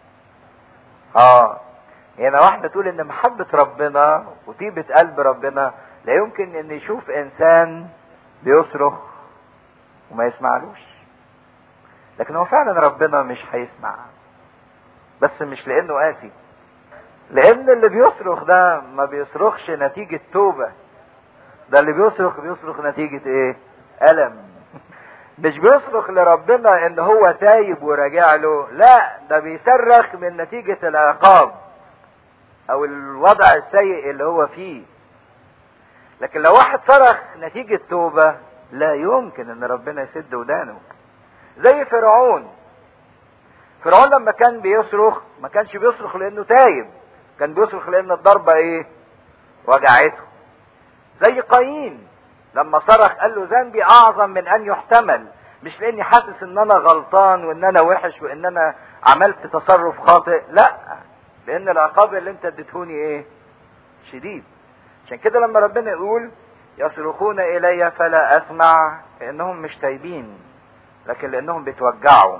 A: اه هنا واحدة تقول ان محبة ربنا وطيبة قلب ربنا لا يمكن ان يشوف انسان بيصرخ وما يسمعلوش لكن هو فعلا ربنا مش هيسمع بس مش لانه قاسي لان اللي بيصرخ ده ما بيصرخش نتيجة توبة ده اللي بيصرخ بيصرخ نتيجة ايه ألم مش بيصرخ لربنا ان هو تايب وراجع له لا ده بيصرخ من نتيجة العقاب او الوضع السيء اللي هو فيه لكن لو واحد صرخ نتيجة توبة لا يمكن ان ربنا يسد ودانه زي فرعون فرعون لما كان بيصرخ ما كانش بيصرخ لانه تايب كان بيصرخ لان الضربة ايه وجعته زي قايين لما صرخ قال له ذنبي اعظم من ان يحتمل مش لاني حاسس ان انا غلطان وان انا وحش وان انا عملت تصرف خاطئ لا لان العقاب اللي انت اديتهوني ايه شديد عشان كده لما ربنا يقول يصرخون الي فلا اسمع لانهم مش تايبين لكن لانهم بيتوجعوا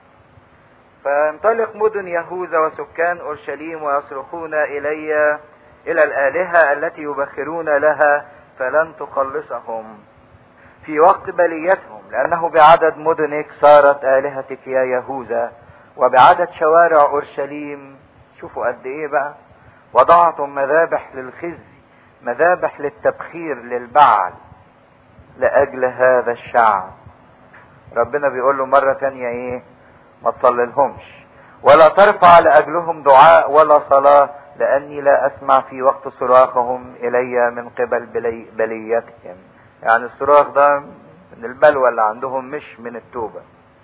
A: فانطلق مدن يهوذا وسكان اورشليم ويصرخون الي الى الالهه التي يبخرون لها فلن تخلصهم في وقت بليتهم لانه بعدد مدنك صارت الهتك يا يهوذا وبعدد شوارع اورشليم شوفوا قد ايه بقى وضعتم مذابح للخزي مذابح للتبخير للبعل لاجل هذا الشعب ربنا بيقول له مرة تانية ايه ما تصللهمش ولا ترفع لاجلهم دعاء ولا صلاة لاني لا اسمع في وقت صراخهم الي من قبل بلي بليتهم يعني الصراخ ده من البلوى اللي عندهم مش من التوبة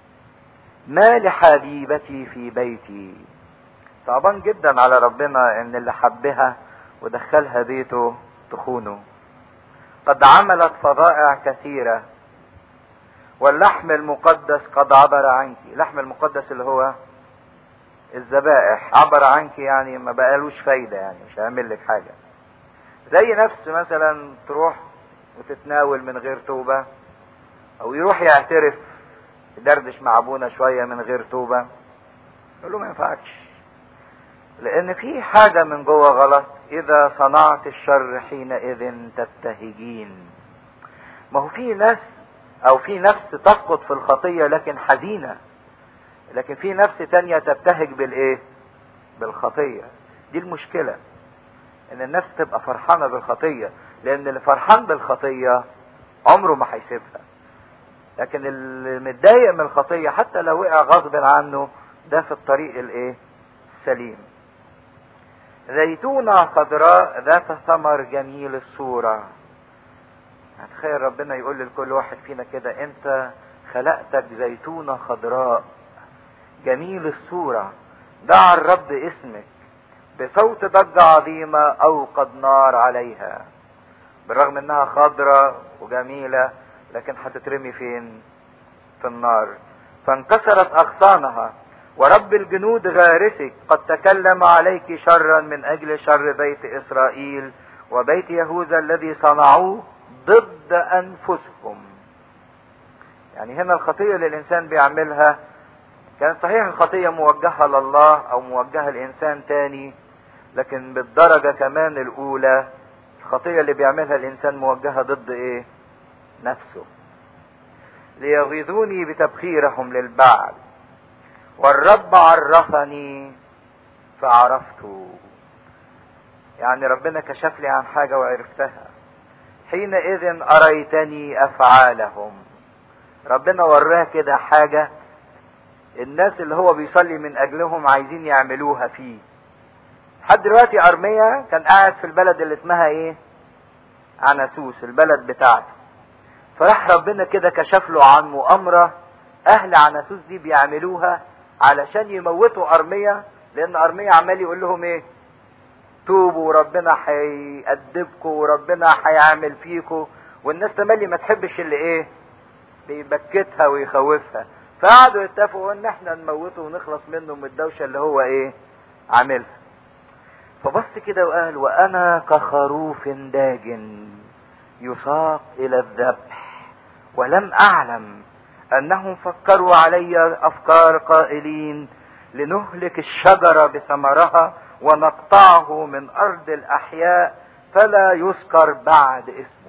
A: ما لحبيبتي في بيتي صعبان جدا على ربنا ان اللي حبها ودخلها بيته تخونه قد عملت فظائع كثيرة واللحم المقدس قد عبر عنك اللحم المقدس اللي هو الذبائح عبر عنك يعني ما بقالوش فايدة يعني مش هيعمل لك حاجة زي نفس مثلا تروح وتتناول من غير توبة او يروح يعترف يدردش مع ابونا شوية من غير توبة يقول له ما ينفعكش لان في حاجة من جوه غلط اذا صنعت الشر حينئذ تبتهجين ما هو في ناس او في نفس تسقط في الخطية لكن حزينة لكن في نفس تانية تبتهج بالايه بالخطية دي المشكلة ان النفس تبقى فرحانة بالخطية لان اللي فرحان بالخطية عمره ما هيسيبها لكن اللي متضايق من الخطية حتى لو وقع غصب عنه ده في الطريق الايه السليم زيتونة خضراء ذات ثمر جميل الصورة تخيل ربنا يقول لكل واحد فينا كده انت خلقتك زيتونة خضراء جميل الصورة دعا الرب اسمك بصوت ضجة عظيمة اوقد نار عليها بالرغم انها خضرة وجميلة لكن هتترمي فين في النار فانكسرت اغصانها ورب الجنود غارسك قد تكلم عليك شرا من اجل شر بيت اسرائيل وبيت يهوذا الذي صنعوه ضد انفسهم يعني هنا الخطية اللي الانسان بيعملها كانت صحيح الخطية موجهة لله او موجهة لانسان تاني لكن بالدرجة كمان الاولى الخطية اللي بيعملها الانسان موجهة ضد ايه نفسه ليغيظوني بتبخيرهم للبعل والرب عرفني فعرفته يعني ربنا كشف لي عن حاجة وعرفتها حينئذ أريتني أفعالهم ربنا وراه كده حاجة الناس اللي هو بيصلي من أجلهم عايزين يعملوها فيه لحد دلوقتي أرميا كان قاعد في البلد اللي اسمها إيه؟ عناسوس البلد بتاعته فراح ربنا كده كشف له عن مؤامرة أهل عناسوس دي بيعملوها علشان يموتوا أرميا لأن أرميا عمال يقول لهم إيه؟ توبوا وربنا هيأدبكم وربنا هيعمل فيكم والناس تملي ما تحبش اللي ايه بيبكتها ويخوفها فقعدوا يتفقوا ان احنا نموته ونخلص منه من الدوشة اللي هو ايه عاملها فبص كده وقال وانا كخروف داج يساق الى الذبح ولم اعلم انهم فكروا علي افكار قائلين لنهلك الشجرة بثمرها ونقطعه من ارض الاحياء فلا يذكر بعد اسمه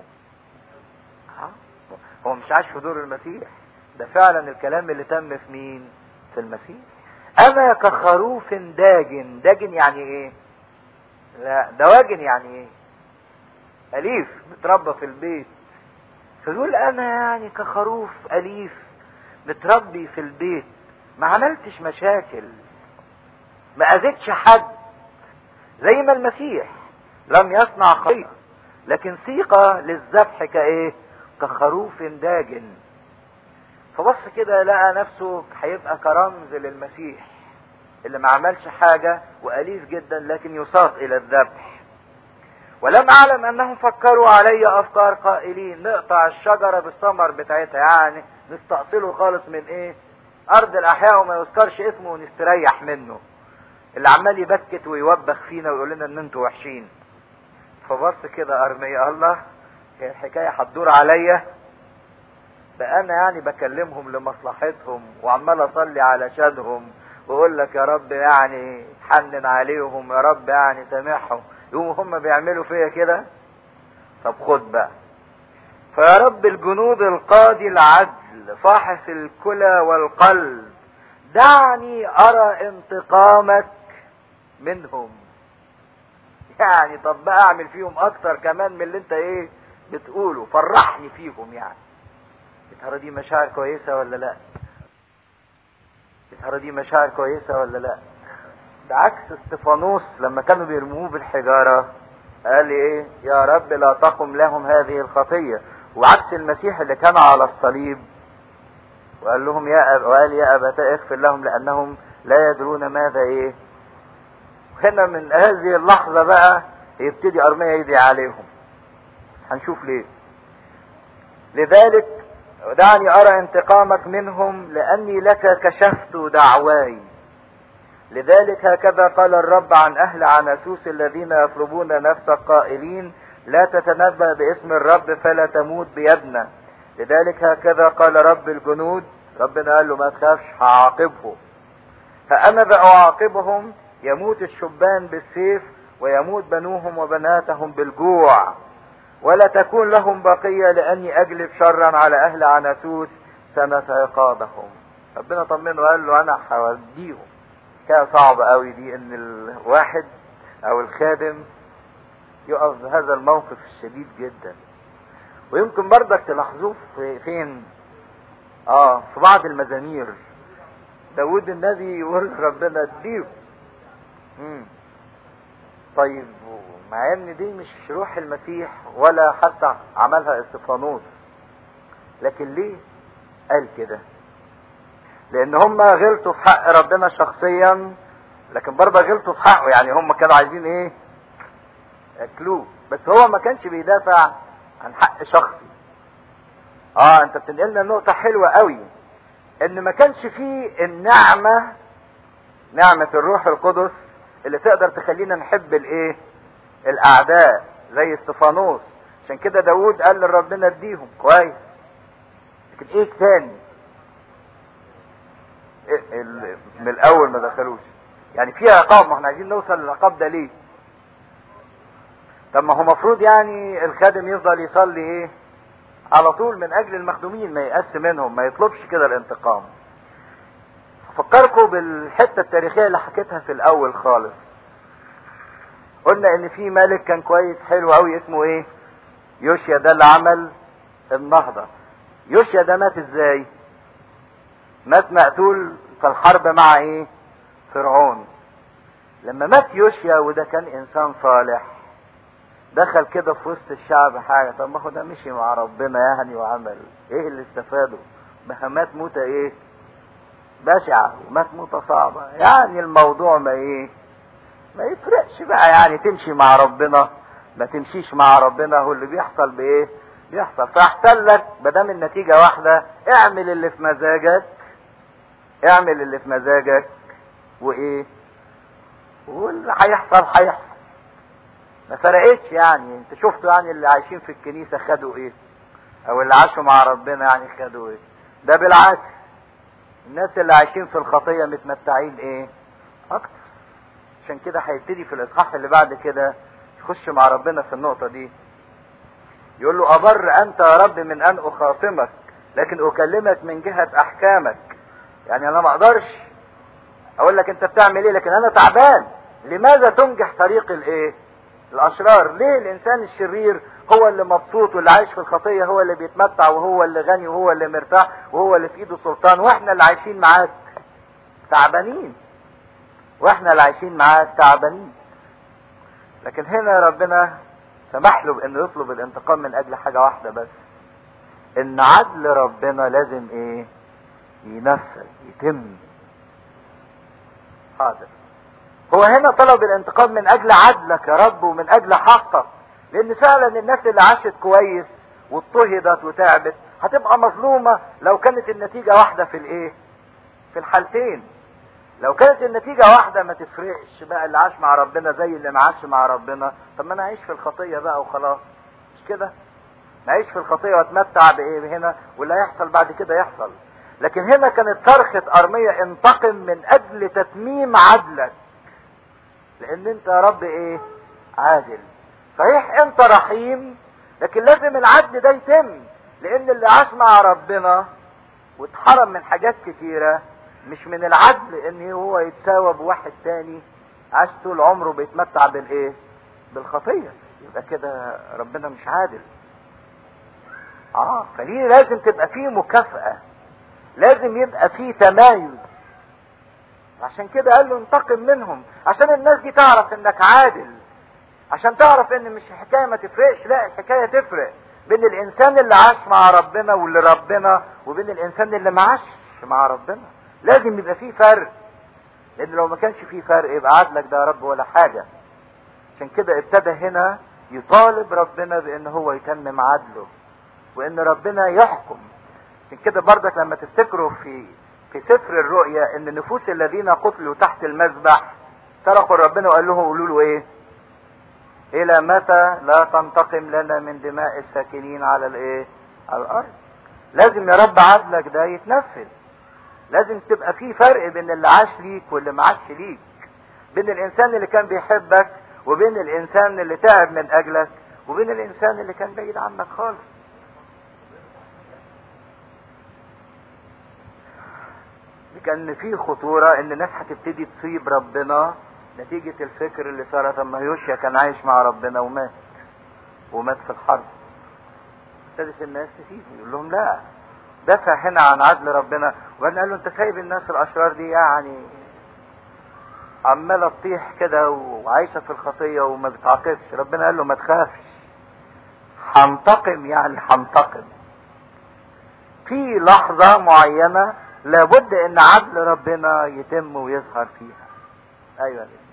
A: هو مش عاش في دور المسيح ده فعلا الكلام اللي تم في مين في المسيح انا كخروف داجن داجن يعني ايه لا دواجن يعني ايه اليف متربى في البيت فيقول انا يعني كخروف اليف متربي في البيت ما عملتش مشاكل ما اذيتش حد زي ما المسيح لم يصنع خير لكن سيقة للذبح كايه كخروف داجن فبص كده لقى نفسه هيبقى كرمز للمسيح اللي ما عملش حاجة وأليف جدا لكن يساق إلى الذبح ولم أعلم أنهم فكروا علي أفكار قائلين نقطع الشجرة بالثمر بتاعتها يعني نستأصله خالص من إيه أرض الأحياء وما يذكرش اسمه ونستريح منه اللي عمال يبكت ويوبخ فينا ويقول لنا ان انتوا وحشين فبص كده ارميا الله هي الحكايه هتدور عليا ده انا يعني بكلمهم لمصلحتهم وعمال اصلي علشانهم واقول لك يا رب يعني حنن عليهم يا رب يعني سامحهم يقوموا هم بيعملوا فيا كده طب خد بقى فيا رب الجنود القاضي العدل فاحص الكلى والقلب دعني ارى انتقامك منهم يعني طب بقى اعمل فيهم اكتر كمان من اللي انت ايه بتقوله فرحني فيهم يعني ترى دي مشاعر كويسه ولا لا ترى دي مشاعر كويسه ولا لا بعكس استفانوس لما كانوا بيرموه بالحجاره قال ايه يا رب لا تقم لهم هذه الخطيه وعكس المسيح اللي كان على الصليب وقال لهم يا أب... وقال يا ابتاء اغفر لهم لانهم لا يدرون ماذا ايه هنا من هذه اللحظه بقى يبتدي ارميا يدعي عليهم هنشوف ليه لذلك دعني ارى انتقامك منهم لاني لك كشفت دعواي لذلك هكذا قال الرب عن اهل عناسوس الذين يطلبون نفسك قائلين لا تتنبأ باسم الرب فلا تموت بيدنا لذلك هكذا قال رب الجنود ربنا قال له ما تخافش هعاقبهم فأنا بأعاقبهم يموت الشبان بالسيف ويموت بنوهم وبناتهم بالجوع ولا تكون لهم بقية لأني أجلب شرا على أهل عناسوس سنة عقابهم ربنا طمنه وقال له أنا هوديهم كان صعب قوي دي إن الواحد أو الخادم يقف هذا الموقف الشديد جدا ويمكن برضك تلاحظوه في فين اه في بعض المزامير داود النبي يقول ربنا اديهم مم. طيب مع ان دي مش روح المسيح ولا حتى عملها استفانوس لكن ليه قال كده لان هم غلطوا في حق ربنا شخصيا لكن برضه غلطوا في حقه يعني هم كانوا عايزين ايه ياكلوه بس هو ما كانش بيدافع عن حق شخصي اه انت بتنقلنا نقطة حلوة قوي ان ما كانش فيه النعمة نعمة الروح القدس اللي تقدر تخلينا نحب الايه الاعداء زي استفانوس عشان كده داود قال لربنا اديهم كويس لكن ايه تاني إيه من الاول ما دخلوش يعني في عقاب ما احنا عايزين نوصل للعقاب ده ليه طب ما هو مفروض يعني الخادم يفضل يصلي ايه على طول من اجل المخدومين ما يقس منهم ما يطلبش كده الانتقام فكركم بالحته التاريخيه اللي حكيتها في الاول خالص قلنا ان في ملك كان كويس حلو قوي اسمه ايه يوشيا ده اللي عمل النهضه يوشيا ده مات ازاي مات مقتول في الحرب مع ايه فرعون لما مات يوشيا وده كان انسان صالح دخل كده في وسط الشعب حاجه طب ما هو ده مشي مع ربنا يعني وعمل ايه اللي استفاده ما مات موته ايه بشعه ومات موته صعبه يعني الموضوع ما ايه ما يفرقش بقى يعني تمشي مع ربنا ما تمشيش مع ربنا هو اللي بيحصل بايه بيحصل فاحسن لك مادام النتيجه واحده اعمل اللي في مزاجك اعمل اللي في مزاجك وايه واللي هيحصل هيحصل ما فرقتش يعني انت شفتوا يعني اللي عايشين في الكنيسة خدوا ايه او اللي عاشوا مع ربنا يعني خدوا ايه ده بالعكس الناس اللي عايشين في الخطية متمتعين ايه اكتر عشان كده هيبتدي في الاصحاح اللي بعد كده يخش مع ربنا في النقطة دي يقول له أبر أنت يا رب من أن أخاصمك لكن أكلمك من جهة أحكامك يعني أنا ما أقدرش أقول لك أنت بتعمل إيه لكن أنا تعبان لماذا تنجح طريق الإيه؟ الأشرار ليه الإنسان الشرير هو اللي مبسوط واللي عايش في الخطية هو اللي بيتمتع وهو اللي غني وهو اللي مرتاح وهو اللي في إيده سلطان وإحنا اللي عايشين معاك تعبانين وإحنا اللي عايشين معاك تعبانين لكن هنا ربنا سمح له بانه يطلب الانتقام من اجل حاجه واحده بس ان عدل ربنا لازم ايه ينفذ يتم حاضر هو هنا طلب الانتقام من اجل عدلك يا رب ومن اجل حقك لان فعلا الناس اللي عاشت كويس واضطهدت وتعبت هتبقى مظلومه لو كانت النتيجه واحده في الايه في الحالتين لو كانت النتيجة واحدة ما تفرقش بقى اللي عاش مع ربنا زي اللي ما عاش مع ربنا طب ما انا اعيش في الخطية بقى وخلاص مش كده نعيش في الخطية واتمتع بايه هنا واللي هيحصل بعد كده يحصل لكن هنا كانت صرخة ارمية انتقم من اجل تتميم عدلك لان انت يا رب ايه عادل صحيح انت رحيم لكن لازم العدل ده يتم لان اللي عاش مع ربنا واتحرم من حاجات كتيره مش من العدل ان هو يتساوى بواحد تاني عاش طول عمره بيتمتع بالايه بالخطيه يبقى كده ربنا مش عادل اه فليه لازم تبقى فيه مكافأة لازم يبقى فيه تمايز عشان كده قال له انتقم منهم عشان الناس دي تعرف انك عادل عشان تعرف ان مش الحكايه ما تفرقش لا الحكايه تفرق بين الانسان اللي عاش مع ربنا واللي ربنا وبين الانسان اللي ما عاش مع ربنا لازم يبقى فيه فرق لان لو ما كانش فيه فرق يبقى عدلك ده يا رب ولا حاجه عشان كده ابتدى هنا يطالب ربنا بان هو يتمم عدله وان ربنا يحكم عشان كده برضك لما تفتكروا في في سفر الرؤيا ان نفوس الذين قتلوا تحت المذبح صرخوا ربنا وقال لهم قولوا له ايه الى متى لا تنتقم لنا من دماء الساكنين على الايه على الارض لازم يا رب عدلك ده يتنفذ لازم تبقى في فرق بين اللي عاش ليك واللي ما عاش ليك بين الانسان اللي كان بيحبك وبين الانسان اللي تعب من اجلك وبين الانسان اللي كان بعيد عنك خالص كان في خطورة ان الناس هتبتدي تصيب ربنا نتيجة الفكر اللي صار طب ما يوشيا كان عايش مع ربنا ومات ومات في الحرب ابتدت الناس تسيبه يقول لهم لا دافع هنا عن عدل ربنا وبعدين قال له انت سايب الناس الاشرار دي يعني عمالة تطيح كده وعايشة في الخطية وما بتعاقبش ربنا قال له ما تخافش هنتقم يعني هنتقم في لحظة معينة لابد ان عدل ربنا يتم ويظهر فيها ايوه ليه.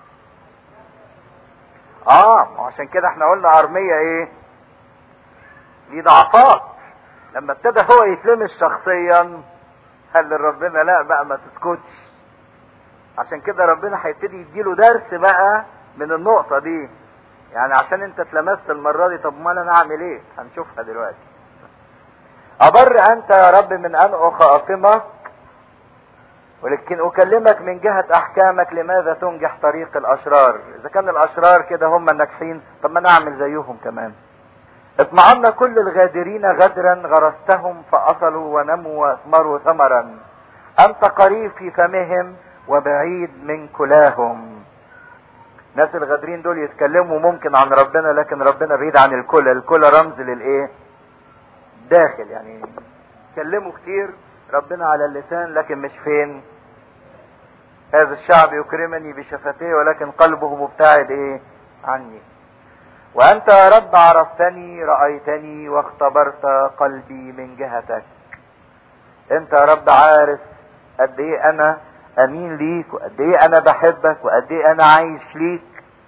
A: اه عشان كده احنا قلنا ارمية ايه دي ضعفات لما ابتدى هو يتلمس شخصيا قال لربنا لا بقى ما تسكتش عشان كده ربنا هيبتدي يديله درس بقى من النقطة دي يعني عشان انت اتلمست المرة دي طب ما انا اعمل ايه هنشوفها دلوقتي أبر أنت يا رب من أن أخاصمك ولكن اكلمك من جهة احكامك لماذا تنجح طريق الاشرار اذا كان الاشرار كده هم الناجحين طب ما نعمل زيهم كمان اطمعن كل الغادرين غدرا غرستهم فاصلوا ونموا واثمروا ثمرا انت قريب في فمهم وبعيد من كلاهم الناس الغادرين دول يتكلموا ممكن عن ربنا لكن ربنا بعيد عن الكل الكل رمز للايه داخل يعني يتكلموا كتير ربنا على اللسان لكن مش فين هذا الشعب يكرمني بشفتيه ولكن قلبه مبتعد ايه عني وانت يا رب عرفتني رأيتني واختبرت قلبي من جهتك انت يا رب عارف قد ايه انا امين ليك وقد ايه انا بحبك وقد ايه انا عايش ليك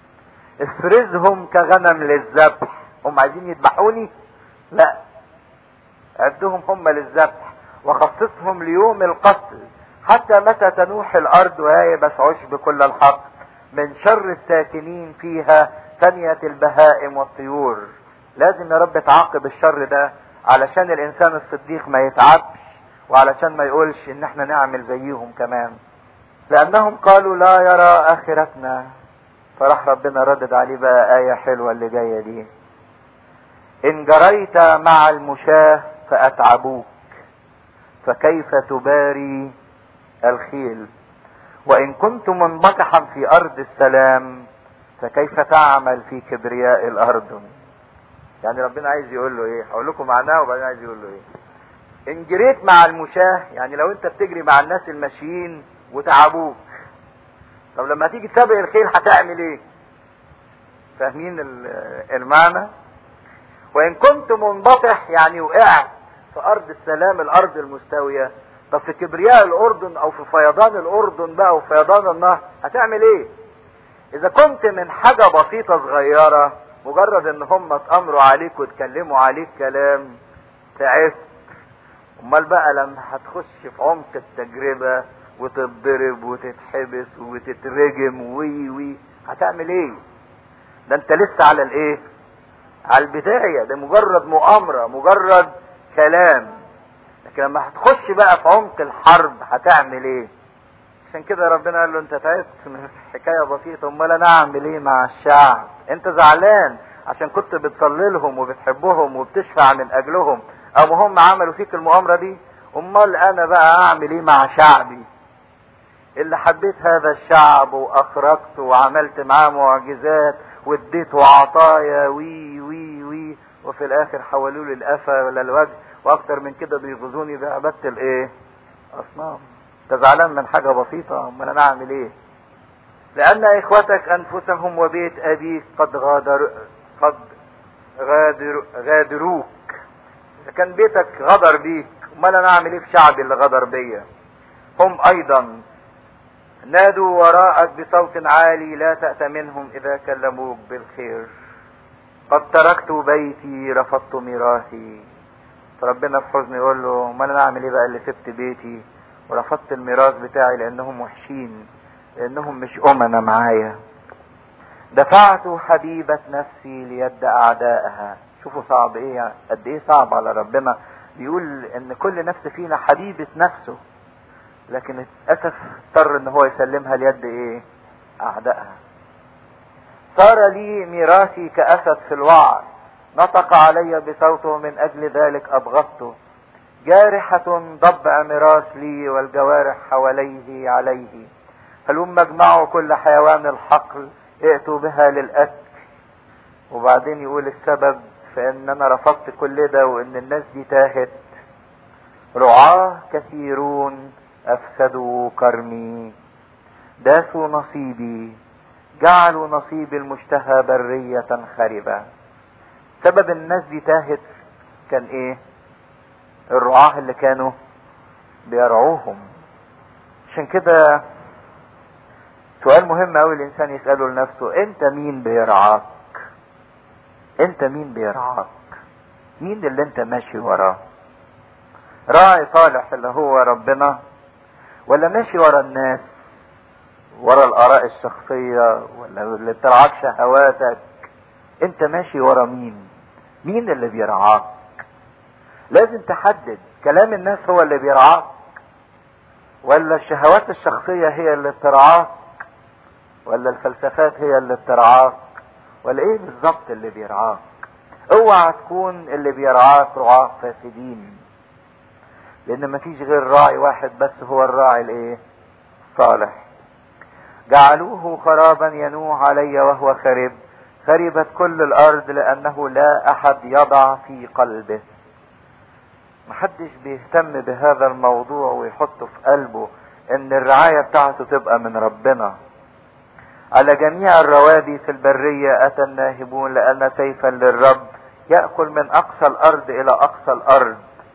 A: افرزهم كغنم للذبح هم عايزين يذبحوني لا عدهم هم للذبح وخصصهم ليوم القتل حتى متى تنوح الارض وييبس عشب كل الحق من شر الساكنين فيها ثانية البهائم والطيور لازم يا رب تعاقب الشر ده علشان الانسان الصديق ما يتعبش وعلشان ما يقولش ان احنا نعمل زيهم كمان لانهم قالوا لا يرى اخرتنا فراح ربنا ردد عليه بقى آية حلوة اللي جاية دي إن جريت مع المشاة فأتعبوك فكيف تباري الخيل وإن كنت منبطحا في أرض السلام فكيف تعمل في كبرياء الأرض يعني ربنا عايز يقول له إيه هقول لكم معناه وبعدين عايز يقول له إيه إن جريت مع المشاة يعني لو أنت بتجري مع الناس الماشيين وتعبوك طب لما تيجي تسابق الخيل هتعمل ايه فاهمين المعنى وان كنت منبطح يعني وقعت في ارض السلام الارض المستوية طب في كبرياء الاردن او في فيضان الاردن بقى وفيضان النهر هتعمل ايه اذا كنت من حاجة بسيطة صغيرة مجرد ان هم اتامروا عليك واتكلموا عليك كلام تعبت امال بقى لما هتخش في عمق التجربة وتتضرب وتتحبس وتترجم وي وي هتعمل ايه ده انت لسه على الايه على البداية ده مجرد مؤامرة مجرد كلام لكن لما هتخش بقى في عمق الحرب هتعمل ايه عشان كده ربنا قال له انت تعبت من حكاية بسيطة امال انا اعمل ايه مع الشعب انت زعلان عشان كنت بتصلي لهم وبتحبهم وبتشفع من اجلهم او هم عملوا فيك المؤامرة دي امال انا بقى اعمل ايه مع شعبي اللي حبيت هذا الشعب واخرجته وعملت معاه معجزات واديته عطايا وي وي وي وفي الاخر حولوا لي القفا ولا الوجه واكتر من كده بيغزوني بعبادة الايه اصنام انت زعلان من حاجة بسيطة امال انا اعمل ايه لان اخوتك انفسهم وبيت ابيك قد غادر قد غادر غادروك اذا كان بيتك غدر بيك امال انا اعمل ايه في شعبي اللي غدر بيا هم ايضا نادوا وراءك بصوت عالي لا تأت منهم إذا كلموك بالخير قد تركت بيتي رفضت ميراثي فربنا في حزن يقول له ما انا اعمل ايه بقى اللي سبت بيتي ورفضت الميراث بتاعي لانهم وحشين لانهم مش امنا معايا دفعت حبيبة نفسي ليد اعدائها شوفوا صعب ايه يعني قد ايه صعب على ربنا بيقول ان كل نفس فينا حبيبة نفسه لكن للاسف اضطر ان هو يسلمها ليد ايه اعدائها صار لي ميراثي كاسد في الوعر نطق علي بصوته من اجل ذلك ابغضته جارحة ضبع ميراث لي والجوارح حواليه عليه هلم اجمعوا كل حيوان الحقل ائتوا بها للاكل وبعدين يقول السبب في ان انا رفضت كل ده وان الناس دي تاهت رعاه كثيرون افسدوا كرمي داسوا نصيبي جعلوا نصيب المشتهى برية خربة سبب الناس دي تاهت كان ايه الرعاة اللي كانوا بيرعوهم عشان كده سؤال مهم اوي الانسان يسأله لنفسه انت مين بيرعاك انت مين بيرعاك مين اللي انت ماشي وراه راعي صالح اللي هو ربنا ولا ماشي ورا الناس ورا الاراء الشخصية ولا اللي بترعاك شهواتك انت ماشي ورا مين مين اللي بيرعاك لازم تحدد كلام الناس هو اللي بيرعاك ولا الشهوات الشخصية هي اللي بترعاك ولا الفلسفات هي اللي بترعاك ولا ايه بالظبط اللي بيرعاك اوعى تكون اللي بيرعاك رعاة فاسدين لان مفيش غير راعي واحد بس هو الراعي الايه صالح جعلوه خرابا ينوح علي وهو خرب خربت كل الارض لانه لا احد يضع في قلبه محدش بيهتم بهذا الموضوع ويحطه في قلبه ان الرعاية بتاعته تبقى من ربنا على جميع الروادي في البرية اتى الناهبون لان سيفا للرب يأكل من اقصى الارض الى اقصى الارض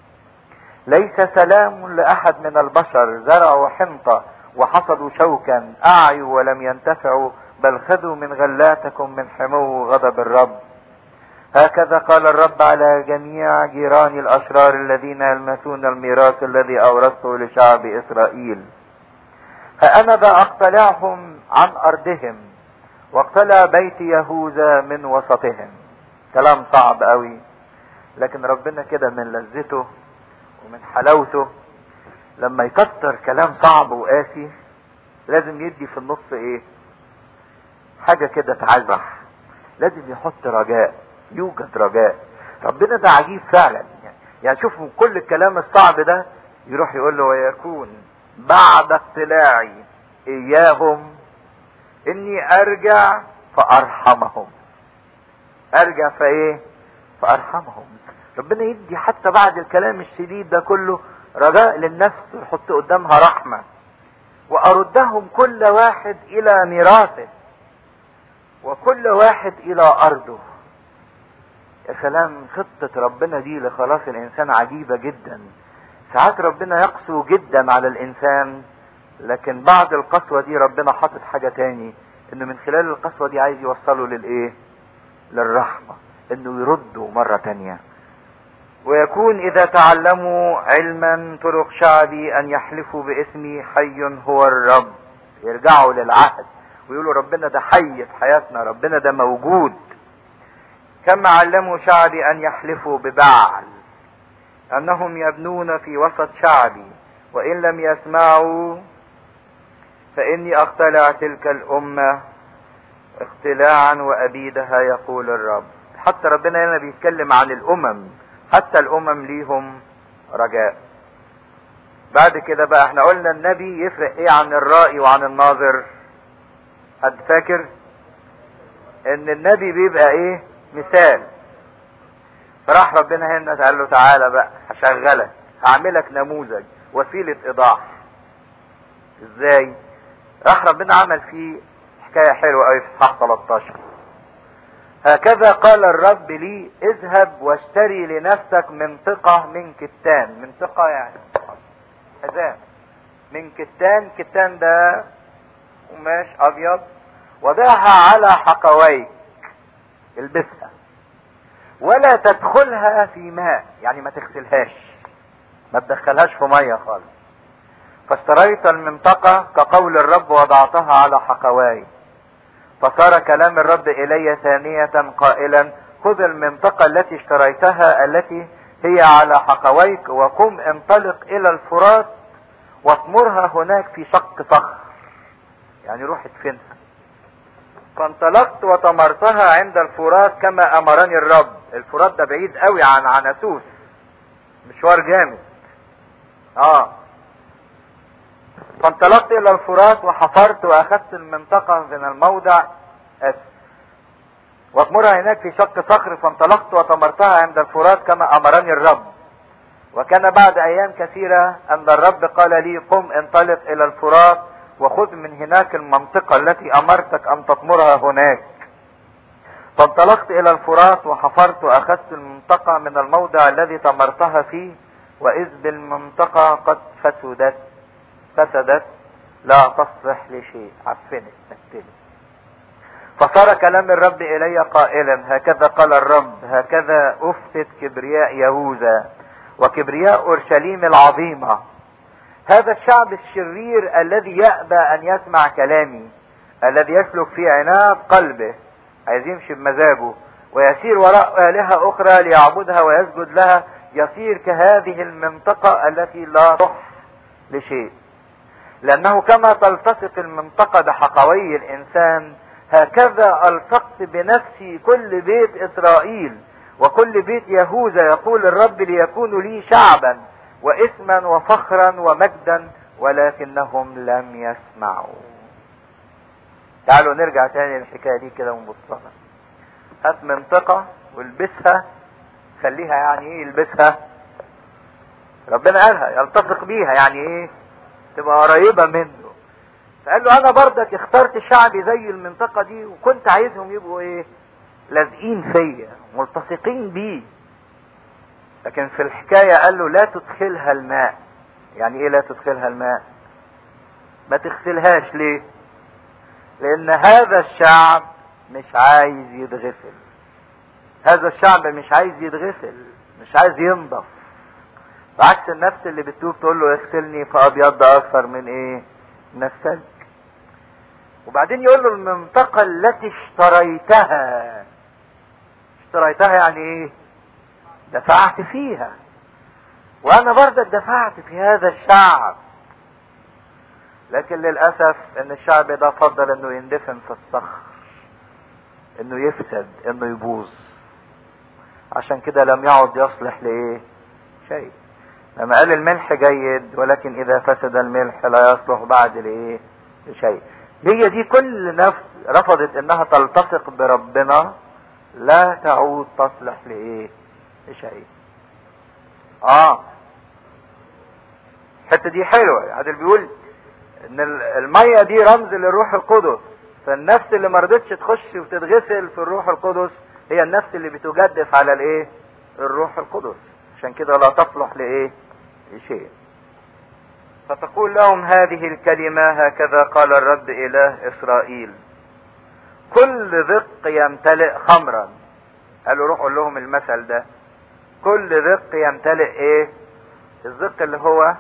A: ليس سلام لاحد من البشر زرعوا حنطة وحصدوا شوكا اعيوا ولم ينتفعوا بل خذوا من غلاتكم من حمو غضب الرب هكذا قال الرب على جميع جيران الاشرار الذين يلمسون الميراث الذي اورثته لشعب اسرائيل فانا ذا اقتلعهم عن ارضهم واقتلع بيت يهوذا من وسطهم كلام صعب قوي لكن ربنا كده من لذته ومن حلاوته لما يكتر كلام صعب وقاسي لازم يدي في النص ايه حاجة كده تعزح لازم يحط رجاء يوجد رجاء ربنا ده عجيب فعلا يعني شوف من كل الكلام الصعب ده يروح يقول له ويكون بعد اقتلاعي اياهم اني ارجع فارحمهم ارجع فايه فارحمهم ربنا يدي حتى بعد الكلام الشديد ده كله رجاء للنفس ويحط قدامها رحمة واردهم كل واحد الى ميراثه وكل واحد الى ارضه يا سلام خطة ربنا دي لخلاص الانسان عجيبة جدا ساعات ربنا يقسو جدا على الانسان لكن بعد القسوة دي ربنا حاطط حاجة تاني انه من خلال القسوة دي عايز يوصله للايه للرحمة انه يرده مرة تانية ويكون اذا تعلموا علما طرق شعبي ان يحلفوا باسمي حي هو الرب يرجعوا للعهد ويقولوا ربنا ده حي في حياتنا ربنا ده موجود كما علموا شعبي ان يحلفوا ببعل انهم يبنون في وسط شعبي وان لم يسمعوا فاني اقتلع تلك الامه اقتلاعا وابيدها يقول الرب حتى ربنا هنا بيتكلم عن الامم حتى الامم ليهم رجاء بعد كده بقى احنا قلنا النبي يفرق ايه عن الرائي وعن الناظر حد فاكر ان النبي بيبقى ايه مثال فراح ربنا هنا قال له تعالى بقى هشغلك هعملك نموذج وسيلة ايضاح ازاي راح ربنا عمل فيه حكاية حلوة قوي في اصحاح 13 هكذا قال الرب لي اذهب واشتري لنفسك منطقة من كتان منطقة يعني حزام من كتان كتان ده قماش ابيض وضعها على حقويك البسها ولا تدخلها في ماء يعني ما تغسلهاش ما تدخلهاش في ميه خالص فاشتريت المنطقة كقول الرب وضعتها على حقواي فصار كلام الرب الي ثانية قائلا خذ المنطقة التي اشتريتها التي هي على حقويك وقم انطلق الى الفرات واثمرها هناك في شق صخر يعني روح ادفنها فانطلقت وتمرتها عند الفرات كما امرني الرب الفرات ده بعيد قوي عن عناسوس مشوار جامد اه فانطلقت الى الفرات وحفرت واخذت المنطقة من الموضع اسف واثمرها هناك في شق صخر فانطلقت وتمرتها عند الفرات كما امرني الرب وكان بعد ايام كثيرة ان الرب قال لي قم انطلق الى الفرات وخذ من هناك المنطقة التي امرتك ان تطمرها هناك فانطلقت الى الفرات وحفرت واخذت المنطقة من الموضع الذي تمرتها فيه واذ بالمنطقة قد فسدت فسدت لا تصلح لشيء عفنت نكتلت فصار كلام الرب الي قائلا هكذا قال الرب هكذا افسد كبرياء يهوذا وكبرياء اورشليم العظيمه هذا الشعب الشرير الذي يأبى أن يسمع كلامي الذي يسلك في عناد قلبه عايز يمشي بمزاجه ويسير وراء آلهة أخرى ليعبدها ويسجد لها يصير كهذه المنطقة التي لا تصح لشيء لانه كما تلتصق المنطقة بحقوي الانسان هكذا التصقت بنفسي كل بيت اسرائيل وكل بيت يهوذا يقول الرب ليكونوا لي شعبا واسما وفخرا ومجدا ولكنهم لم يسمعوا تعالوا نرجع تاني للحكايه دي كده ونبص لها هات منطقه والبسها خليها يعني ايه يلبسها ربنا قالها يلتصق بيها يعني ايه تبقى قريبه منه فقال له انا برضك اخترت شعبي زي المنطقه دي وكنت عايزهم يبقوا ايه لازقين فيا ملتصقين بيه لكن في الحكايه قال له لا تدخلها الماء يعني ايه لا تدخلها الماء ما تغسلهاش ليه لان هذا الشعب مش عايز يتغسل هذا الشعب مش عايز يتغسل مش عايز ينضف بعكس النفس اللي بتتوب تقول له اغسلني فابيض اكثر من ايه من الثلج وبعدين يقول له المنطقة التي اشتريتها اشتريتها يعني ايه دفعت فيها وانا برضك دفعت في هذا الشعب لكن للاسف ان الشعب ده فضل انه يندفن في الصخر انه يفسد انه يبوظ عشان كده لم يعد يصلح لايه شيء لما قال الملح جيد ولكن اذا فسد الملح لا يصلح بعد لايه لشيء هي دي كل نفس رفضت انها تلتصق بربنا لا تعود تصلح لايه لشيء اه الحته دي حلوه عادل بيقول ان الميه دي رمز للروح القدس فالنفس اللي ما رضتش تخش وتتغسل في الروح القدس هي النفس اللي بتجدف على الايه الروح القدس عشان كده لا تصلح لايه لشيء فتقول لهم هذه الكلمة هكذا قال الرب إله إسرائيل كل ذق يمتلئ خمرا قالوا روحوا لهم المثل ده كل ذق يمتلئ ايه الذق اللي هو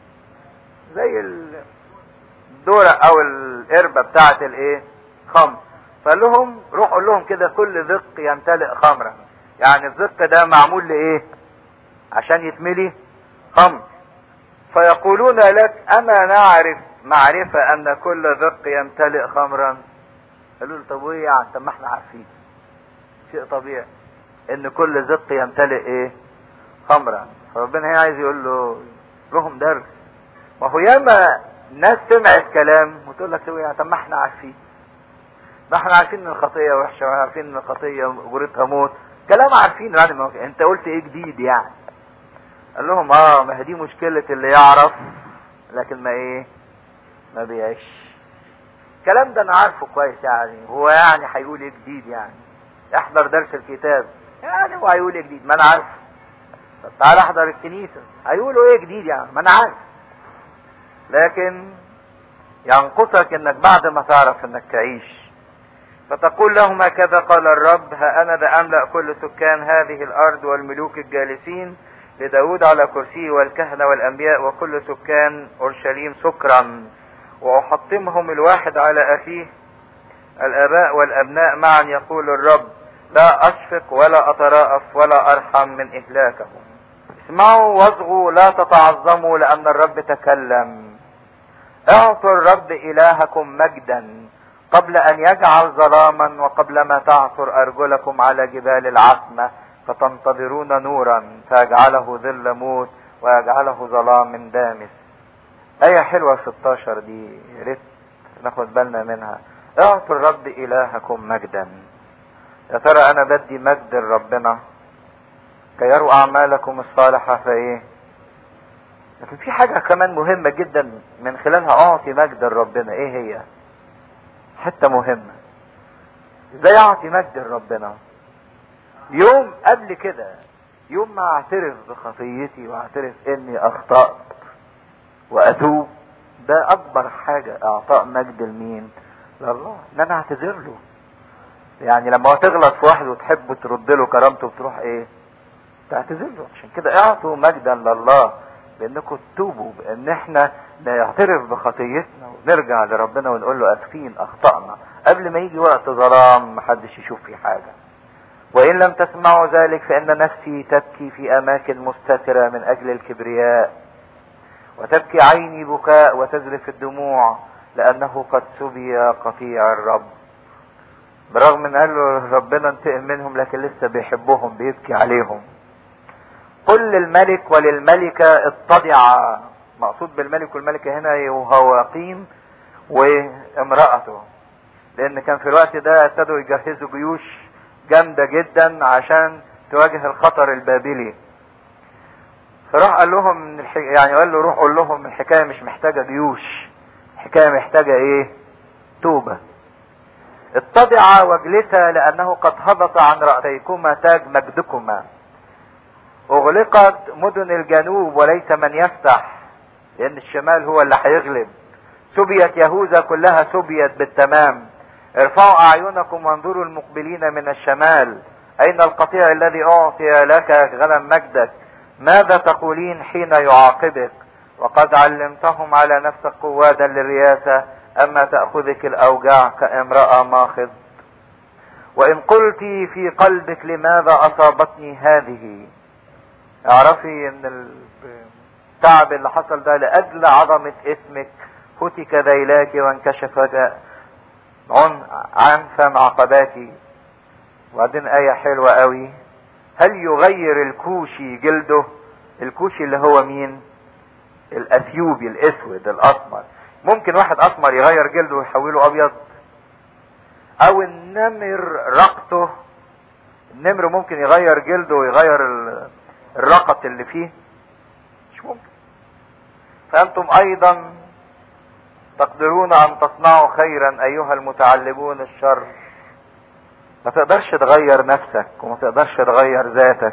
A: زي الدورة او القربة بتاعة الايه خمر فقال لهم روحوا لهم كده كل ذق يمتلئ خمرا يعني الذق ده معمول لايه عشان يتملي خمر فيقولون لك اما نعرف معرفة ان كل ذق يمتلئ خمرا قالوا له طب وايه يعني طب ما احنا عارفين شيء طبيعي ان كل زق يمتلئ ايه خمرا فربنا هنا عايز يقول له لهم درس ما هو ياما ناس سمعت كلام وتقول لك يعني طب ما احنا عارفين ما احنا عارفين ان الخطيه وحشه وعارفين ان الخطيه اجرتها موت كلام عارفين يعني ما انت قلت ايه جديد يعني قال لهم اه ما هي دي مشكله اللي يعرف لكن ما ايه ما بيعيش الكلام ده انا عارفه كويس يعني هو يعني هيقول ايه جديد يعني احضر درس الكتاب يعني هو هيقول ايه جديد ما انا عارف طب تعالى احضر الكنيسة هيقولوا ايه جديد يعني ما انا عارف لكن ينقصك انك بعد ما تعرف انك تعيش فتقول لهم هكذا قال الرب ها انا ذا املأ كل سكان هذه الارض والملوك الجالسين لداود على كرسيه والكهنة والانبياء وكل سكان اورشليم سكرا واحطمهم الواحد على اخيه الاباء والابناء معا يقول الرب لا اشفق ولا اتراءف ولا ارحم من اهلاكهم اسمعوا واصغوا لا تتعظموا لان الرب تكلم اعطوا الرب الهكم مجدا قبل ان يجعل ظلاما وقبل ما تعثر ارجلكم على جبال العتمة فتنتظرون نورا فيجعله ظل موت ويجعله ظلام دامس آية حلوة 16 دي يا ريت ناخد بالنا منها اعطوا الرب إلهكم مجدا يا ترى أنا بدي مجد لربنا كي يروا أعمالكم الصالحة فإيه لكن في حاجة كمان مهمة جدا من خلالها أعطي مجد لربنا إيه هي حتة مهمة إزاي أعطي مجد لربنا يوم قبل كده يوم ما أعترف بخطيتي وأعترف إني أخطأت واتوب ده اكبر حاجة اعطاء مجد لمين لله ان انا اعتذر له يعني لما تغلط في واحد وتحب ترد له كرامته بتروح ايه تعتذر له عشان كده اعطوا مجدا لله بانكم تتوبوا بان احنا نعترف بخطيتنا ونرجع لربنا ونقول له اسفين اخطأنا قبل ما يجي وقت ظلام محدش يشوف فيه حاجة وان لم تسمعوا ذلك فان نفسي تبكي في اماكن مستترة من اجل الكبرياء وتبكي عيني بكاء وتزرف الدموع لأنه قد سبي قطيع الرب برغم ان قال له ربنا انتقم منهم لكن لسه بيحبهم بيبكي عليهم قل للملك وللملكة اتضع مقصود بالملك والملكة هنا يهواقيم وامرأته لان كان في الوقت ده ابتدوا يجهزوا جيوش جامدة جدا عشان تواجه الخطر البابلي فراح قال لهم من الح... يعني قال له روح قول لهم الحكايه مش محتاجه جيوش الحكايه محتاجه ايه توبه اتضعا واجلسا لانه قد هبط عن رأسيكما تاج مجدكما اغلقت مدن الجنوب وليس من يفتح لان الشمال هو اللي هيغلب سبيت يهوذا كلها سبيت بالتمام ارفعوا اعينكم وانظروا المقبلين من الشمال اين القطيع الذي اعطي لك غنم مجدك ماذا تقولين حين يعاقبك وقد علمتهم على نفسك قوادا للرياسة اما تأخذك الاوجاع كامرأة ماخذ وان قلت في قلبك لماذا اصابتني هذه اعرفي ان التعب اللي حصل ده لاجل عظمة اسمك فتك ذيلاك وانكشف عن عن فم عقباتي وبعدين آية حلوة قوي هل يغير الكوشي جلده الكوشي اللي هو مين الاثيوبي الاسود الاسمر ممكن واحد اسمر يغير جلده ويحوله ابيض او النمر رقته النمر ممكن يغير جلده ويغير الرقط اللي فيه مش ممكن فانتم ايضا تقدرون ان تصنعوا خيرا ايها المتعلمون الشر ما تقدرش تغير نفسك وما تقدرش تغير ذاتك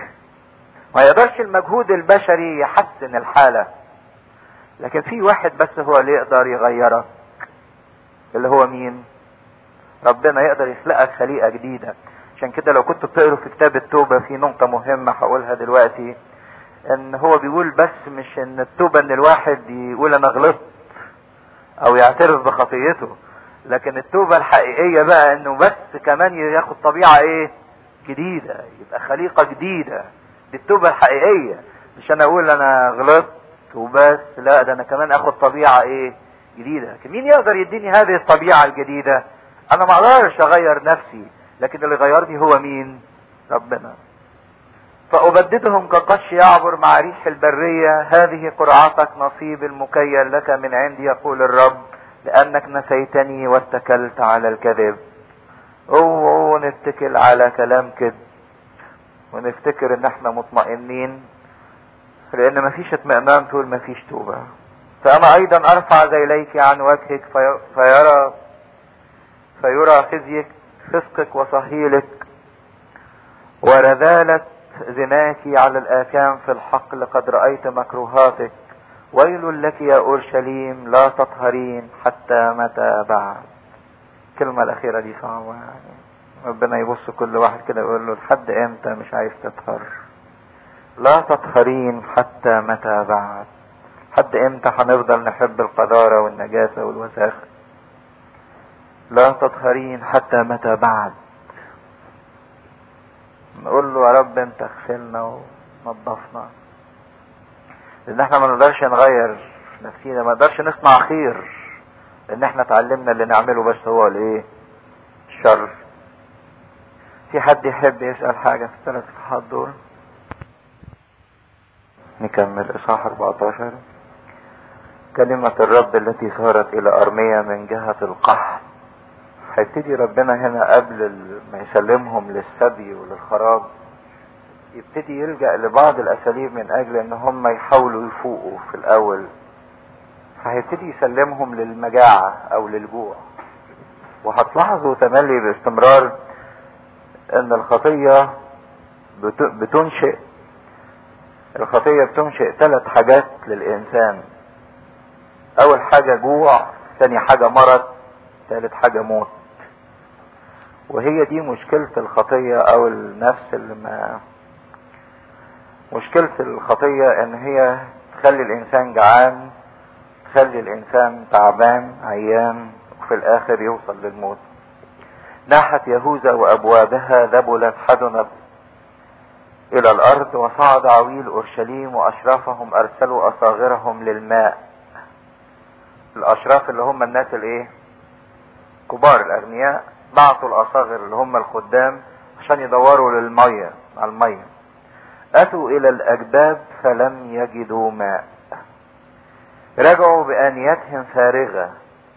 A: ما يقدرش المجهود البشري يحسن الحالة لكن في واحد بس هو اللي يقدر يغيرك اللي هو مين ربنا يقدر يخلقك خليقة جديدة عشان كده لو كنت بتقروا في كتاب التوبة في نقطة مهمة هقولها دلوقتي ان هو بيقول بس مش ان التوبة ان الواحد يقول انا غلطت او يعترف بخطيته لكن التوبة الحقيقية بقى انه بس كمان ياخد طبيعة ايه جديدة يبقى خليقة جديدة دي التوبة الحقيقية مش انا اقول انا غلطت وبس لا ده انا كمان اخد طبيعة ايه جديدة لكن مين يقدر يديني هذه الطبيعة الجديدة انا ما اقدرش اغير نفسي لكن اللي غيرني هو مين ربنا فأبددهم كقش يعبر مع ريح البرية هذه قرعتك نصيب المكيل لك من عندي يقول الرب لأنك نسيتني واتكلت على الكذب اوعوا نتكل على كلام كذب ونفتكر ان احنا مطمئنين لان مفيش اطمئنان طول مفيش توبة فانا ايضا ارفع ذيليك عن وجهك في فيرى فيرى خزيك فسقك وصهيلك ورذالة زناك على الآثام في الحق لقد رأيت مكروهاتك ويل لك يا أورشليم لا تطهرين حتى متى بعد الكلمة الأخيرة دي صعبة يعني ربنا يبص كل واحد كده يقول له لحد امتى مش عايز تطهر لا تطهرين حتى متى بعد حد امتى هنفضل نحب القذارة والنجاسة والوساخة لا تطهرين حتى متى بعد نقول له يا رب انت اغسلنا ونظفنا لان احنا ما نقدرش نغير نفسينا ما نقدرش نصنع خير لان احنا اتعلمنا اللي نعمله بس هو الايه الشر في حد يحب يسأل حاجة في الثلاث صفحات دول نكمل اصحاح 14 كلمة الرب التي صارت الى ارميا من جهة القحط هيبتدي ربنا هنا قبل ما يسلمهم للسبي وللخراب يبتدي يلجأ لبعض الأساليب من أجل إن هم يحاولوا يفوقوا في الأول فهيبتدي يسلمهم للمجاعة أو للجوع وهتلاحظوا تملي باستمرار إن الخطية بتنشئ الخطية بتنشئ ثلاث حاجات للإنسان أول حاجة جوع ثاني حاجة مرض ثالث حاجة موت وهي دي مشكلة الخطية او النفس اللي ما مشكلة الخطية ان هي تخلي الانسان جعان تخلي الانسان تعبان عيان وفي الاخر يوصل للموت ناحت يهوذا وابوابها ذبلت حدنت الى الارض وصعد عويل اورشليم واشرافهم ارسلوا اصاغرهم للماء الاشراف اللي هم الناس الايه كبار الاغنياء بعثوا الاصاغر اللي هم الخدام عشان يدوروا للميه على الميه اتوا الى الاجداب فلم يجدوا ماء رجعوا بانيتهم فارغه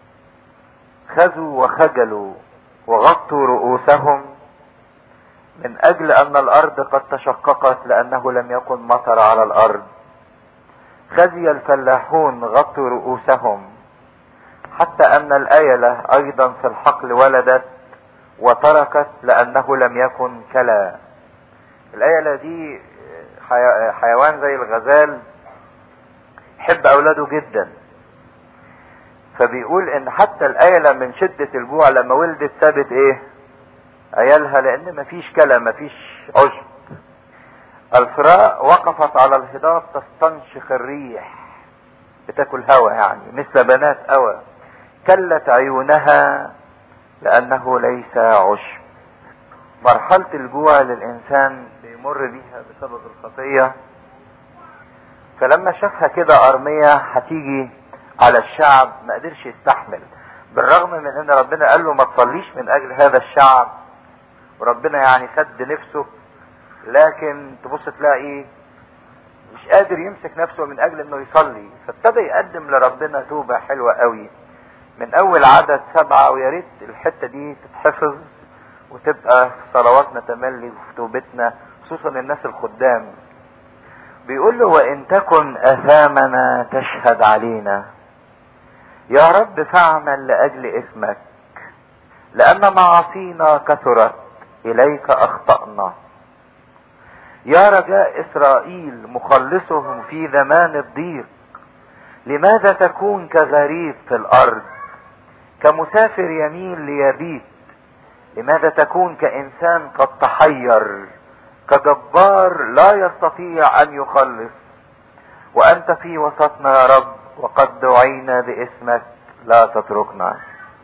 A: خزوا وخجلوا وغطوا رؤوسهم من اجل ان الارض قد تشققت لانه لم يكن مطر على الارض خزي الفلاحون غطوا رؤوسهم حتى ان الايلة ايضا في الحقل ولدت وتركت لانه لم يكن كلا الايلة دي حيوان زي الغزال يحب اولاده جدا فبيقول ان حتى الايلة من شدة الجوع لما ولدت سابت ايه عيالها لان مفيش كلا مفيش عشب الفراء وقفت على الهضاب تستنشق الريح بتاكل هوا يعني مثل بنات اوى كلت عيونها لانه ليس عشب مرحلة الجوع للانسان بيمر بيها بسبب الخطية فلما شافها كده ارمية هتيجي على الشعب ما قدرش يستحمل بالرغم من ان ربنا قال له ما تصليش من اجل هذا الشعب وربنا يعني سد نفسه لكن تبص تلاقي مش قادر يمسك نفسه من اجل انه يصلي فابتدى يقدم لربنا توبة حلوة قوي من اول عدد سبعة ويا ريت الحتة دي تتحفظ وتبقى في صلواتنا تملي وفي توبتنا خصوصا الناس الخدام بيقول له وان تكن اثامنا تشهد علينا يا رب فاعمل لاجل اسمك لان معاصينا كثرت اليك اخطانا يا رجاء اسرائيل مخلصهم في زمان الضيق لماذا تكون كغريب في الارض كمسافر يميل ليبيت لماذا تكون كانسان قد تحير كجبار لا يستطيع ان يخلص وانت في وسطنا يا رب وقد دعينا باسمك لا تتركنا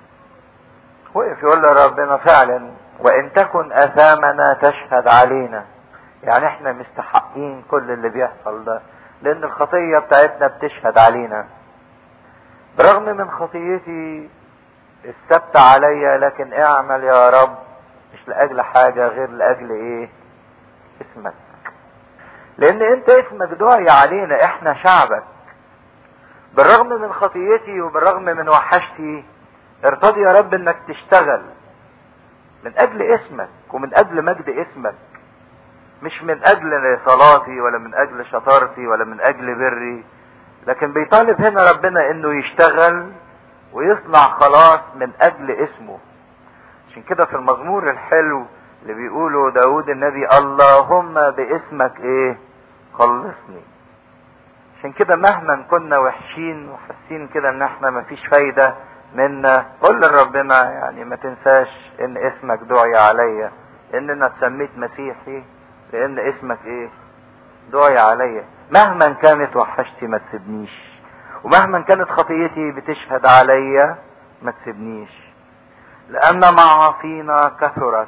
A: وقف يقول لربنا فعلا وان تكن اثامنا تشهد علينا يعني احنا مستحقين كل اللي بيحصل ده لان الخطية بتاعتنا بتشهد علينا برغم من خطيتي السبت عليا لكن اعمل يا رب مش لاجل حاجة غير لاجل ايه اسمك لان انت اسمك دعي علينا احنا شعبك بالرغم من خطيتي وبالرغم من وحشتي ارتضي يا رب انك تشتغل من اجل اسمك ومن اجل مجد اسمك مش من اجل صلاتي ولا من اجل شطارتي ولا من اجل بري لكن بيطالب هنا ربنا انه يشتغل ويصنع خلاص من اجل اسمه عشان كده في المزمور الحلو اللي بيقوله داود النبي اللهم باسمك ايه خلصني عشان كده مهما كنا وحشين وحاسين كده ان احنا مفيش فايدة منا قول لربنا يعني ما تنساش ان اسمك دعي عليا ان انا اتسميت مسيحي لان اسمك ايه دعي عليا مهما كانت وحشتي ما تسيبنيش ومهما كانت خطيتي بتشهد عليا ما تسيبنيش لان معاصينا كثرت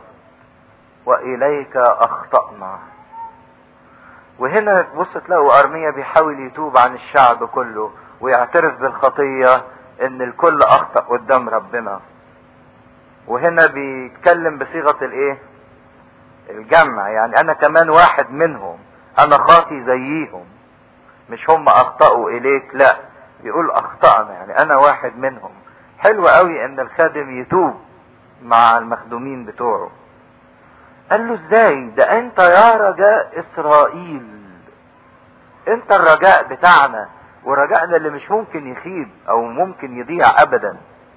A: واليك اخطأنا وهنا بص تلاقوا ارميا بيحاول يتوب عن الشعب كله ويعترف بالخطية ان الكل اخطأ قدام ربنا وهنا بيتكلم بصيغة الايه الجمع يعني انا كمان واحد منهم انا خاطي زيهم مش هم اخطأوا اليك لا بيقول اخطأنا يعني انا واحد منهم حلو قوي ان الخادم يتوب مع المخدومين بتوعه قال له ازاي ده انت يا رجاء اسرائيل انت الرجاء بتاعنا ورجائنا اللي مش ممكن يخيب او ممكن يضيع ابدا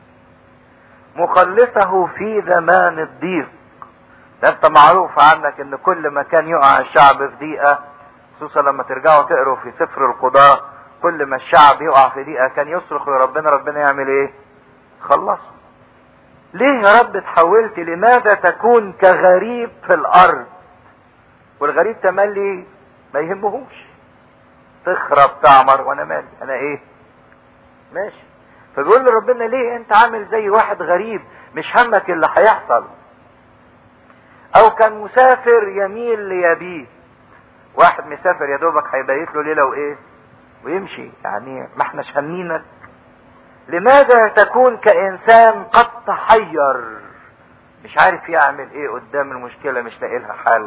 A: مخلصه في زمان الضيق ده انت معروف عنك ان كل ما كان يقع الشعب في ضيقه خصوصا لما ترجعوا تقروا في سفر القضاء كل ما الشعب يقع في ضيقه كان يصرخ لربنا ربنا يعمل ايه خلصه ليه يا رب اتحولت لماذا تكون كغريب في الارض والغريب تملي ما يهمهوش تخرب تعمر وانا مالي انا ايه ماشي فبيقول لربنا ليه انت عامل زي واحد غريب مش همك اللي هيحصل او كان مسافر يميل ليبيت واحد مسافر يا دوبك هيبيت له ليله وايه ويمشي يعني ما احناش هامينك لماذا تكون كانسان قد تحير مش عارف يعمل ايه قدام المشكله مش لاقي لها حل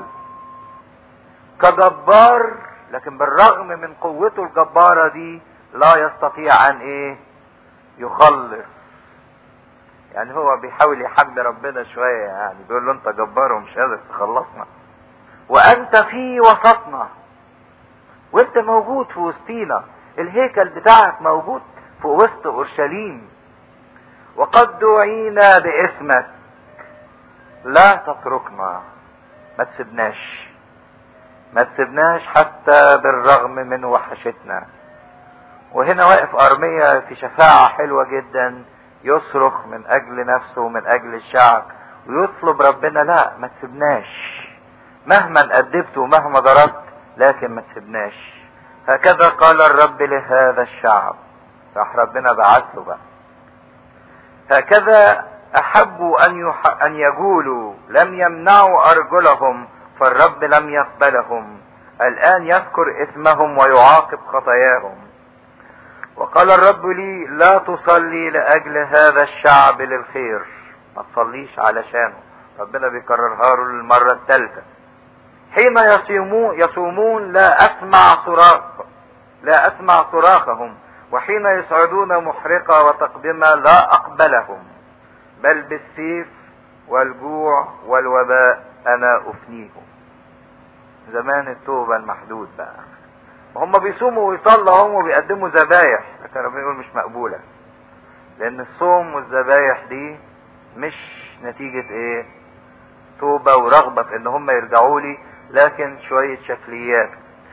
A: كجبار لكن بالرغم من قوته الجباره دي لا يستطيع ان ايه يخلص يعني هو بيحاول يحمي ربنا شويه يعني بيقول له انت جبار ومش قادر تخلصنا وانت في وسطنا وانت موجود في وسطينا الهيكل بتاعك موجود في وسط اورشليم وقد دعينا باسمك لا تتركنا ما تسيبناش ما تسيبناش حتى بالرغم من وحشتنا وهنا واقف ارميا في شفاعة حلوة جدا يصرخ من اجل نفسه ومن اجل الشعب ويطلب ربنا لا ما تسيبناش مهما أدبت ومهما ضربت لكن ما تسيبناش هكذا قال الرب لهذا الشعب راح ربنا بعت له بقى هكذا أحبوا أن, يح... أن يقولوا لم يمنعوا أرجلهم فالرب لم يقبلهم الآن يذكر اسمهم ويعاقب خطاياهم وقال الرب لي لا تصلي لأجل هذا الشعب للخير ما تصليش علشانه ربنا بيكررها له للمرة الثالثة حين يصومون يصومون لا اسمع صراخ لا اسمع صراخهم وحين يصعدون محرقة وتقدمة لا اقبلهم بل بالسيف والجوع والوباء انا افنيهم زمان التوبة المحدود بقى وهم بيصوموا ويصلوا هم وبيقدموا ذبايح لكن ربنا يقول مش مقبولة لان الصوم والذبايح دي مش نتيجة ايه توبة ورغبة في ان هم يرجعوا لي لكن شوية شكليات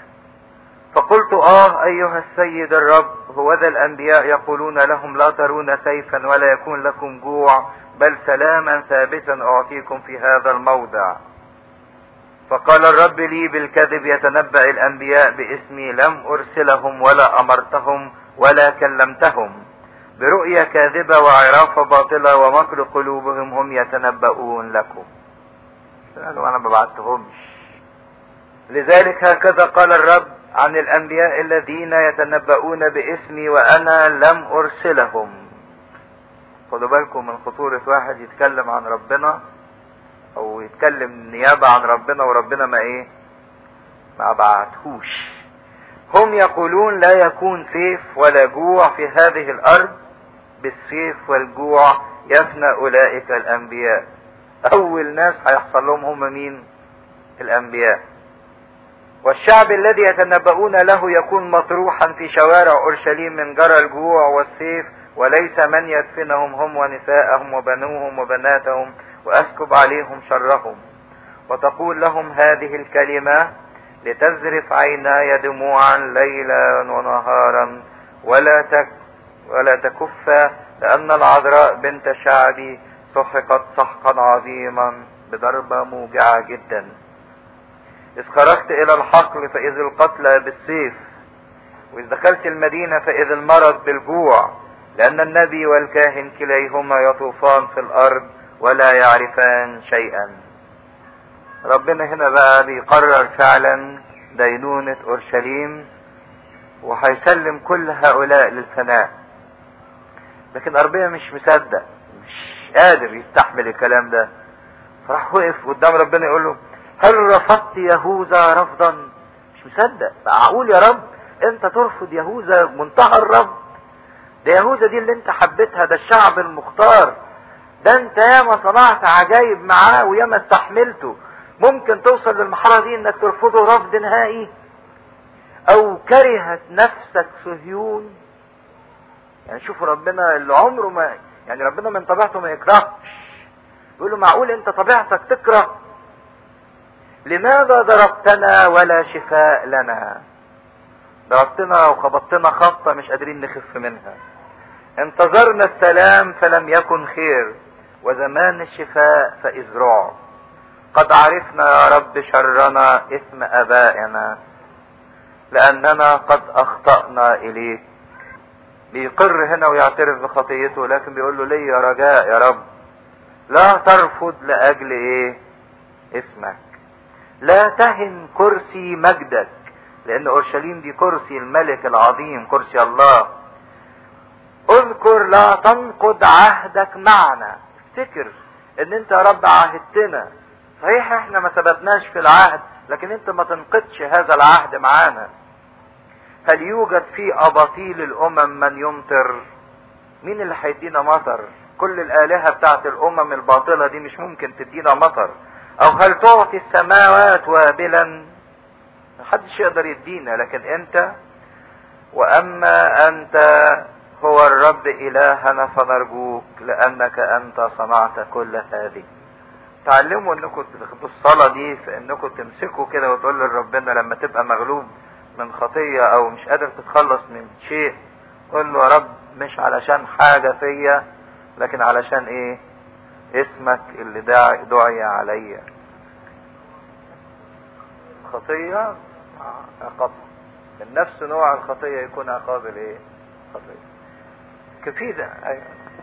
A: فقلت اه ايها السيد الرب هو ذا الانبياء يقولون لهم لا ترون سيفا ولا يكون لكم جوع بل سلاما ثابتا اعطيكم في هذا الموضع فقال الرب لي بالكذب يتنبأ الانبياء باسمي لم ارسلهم ولا امرتهم ولا كلمتهم برؤية كاذبة وعرافة باطلة ومكر قلوبهم هم يتنبؤون لكم قالوا انا ما بعتهمش لذلك هكذا قال الرب عن الانبياء الذين يتنبؤون باسمي وانا لم ارسلهم خدوا بالكم من خطورة واحد يتكلم عن ربنا او يتكلم نيابة عن ربنا وربنا ما ايه ما بعتهوش هم يقولون لا يكون سيف ولا جوع في هذه الارض بالسيف والجوع يفنى اولئك الانبياء اول ناس هيحصل لهم هم مين الانبياء والشعب الذي يتنبؤون له يكون مطروحا في شوارع اورشليم من جرى الجوع والسيف وليس من يدفنهم هم ونساءهم وبنوهم وبناتهم واسكب عليهم شرهم وتقول لهم هذه الكلمه لتزرف عيناي دموعا ليلا ونهارا ولا تك ولا تكف لان العذراء بنت شعبي سحقت سحقا عظيما بضربه موجعه جدا إذ خرجت إلى الحقل فإذ القتلى بالسيف وإذ دخلت المدينة فإذ المرض بالجوع لأن النبي والكاهن كليهما يطوفان في الأرض ولا يعرفان شيئا ربنا هنا بقى بيقرر فعلا دينونة أورشليم وهيسلم كل هؤلاء للفناء لكن أربيا مش مصدق مش قادر يستحمل الكلام ده فراح وقف قدام ربنا يقول له هل رفضت يهوذا رفضا مش مصدق معقول يا رب انت ترفض يهوذا منتهى الرفض ده يهوذا دي اللي انت حبيتها ده الشعب المختار ده انت ياما صنعت عجايب معاه وياما استحملته ممكن توصل للمرحله دي انك ترفضه رفض نهائي او كرهت نفسك صهيون يعني شوفوا ربنا اللي عمره ما يعني ربنا من طبيعته ما يكرهش يقول له معقول انت طبيعتك تكره لماذا ضربتنا ولا شفاء لنا ضربتنا وخبطتنا خبطة مش قادرين نخف منها انتظرنا السلام فلم يكن خير وزمان الشفاء فإذ رعب قد عرفنا يا رب شرنا اسم ابائنا لاننا قد اخطأنا اليك بيقر هنا ويعترف بخطيته لكن بيقول له ليه رجاء يا رب لا ترفض لاجل ايه اسمك لا تهن كرسي مجدك لان اورشليم دي كرسي الملك العظيم كرسي الله اذكر لا تنقض عهدك معنا افتكر ان انت يا رب عاهدتنا صحيح احنا ما ثبتناش في العهد لكن انت ما تنقضش هذا العهد معانا هل يوجد في اباطيل الامم من يمطر مين اللي هيدينا مطر كل الالهه بتاعت الامم الباطله دي مش ممكن تدينا مطر او هل تعطي السماوات وابلا محدش يقدر يدينا لكن انت واما انت هو الرب الهنا فنرجوك لانك انت صنعت كل هذه تعلموا انكم تاخدوا الصلاة دي في انكم تمسكوا كده وتقول لربنا لما تبقى مغلوب من خطية او مش قادر تتخلص من شيء قول له يا رب مش علشان حاجة فيا لكن علشان ايه اسمك اللي داعي دعي عليا خطية عقاب من نفس نوع الخطية يكون عقاب الايه خطية كفيدة ايوه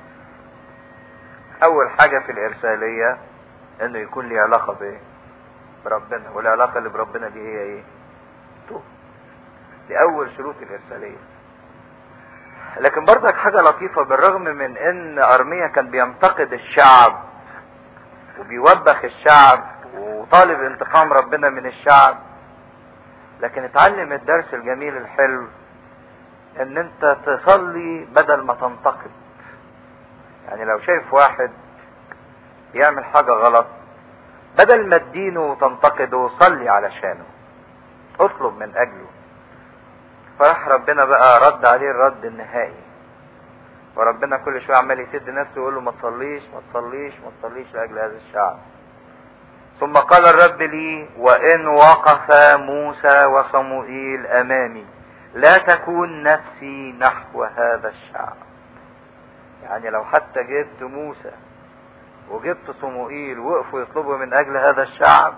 A: اول حاجة في الارسالية انه يكون لي علاقة بايه بربنا والعلاقة اللي بربنا دي هي ايه توب دي اول شروط الارسالية لكن برضك حاجة لطيفة بالرغم من ان ارميا كان بينتقد الشعب وبيوبخ الشعب وطالب انتقام ربنا من الشعب لكن اتعلم الدرس الجميل الحلو ان انت تصلي بدل ما تنتقد يعني لو شايف واحد بيعمل حاجة غلط بدل ما تدينه وتنتقده صلي علشانه اطلب من اجله فراح ربنا بقى رد عليه الرد النهائي وربنا كل شويه عمال يسد نفسه ويقول له ما تصليش ما تصليش ما تصليش لاجل هذا الشعب ثم قال الرب لي وان وقف موسى وصموئيل امامي لا تكون نفسي نحو هذا الشعب يعني لو حتى جبت موسى وجبت صموئيل وقفوا يطلبوا من اجل هذا الشعب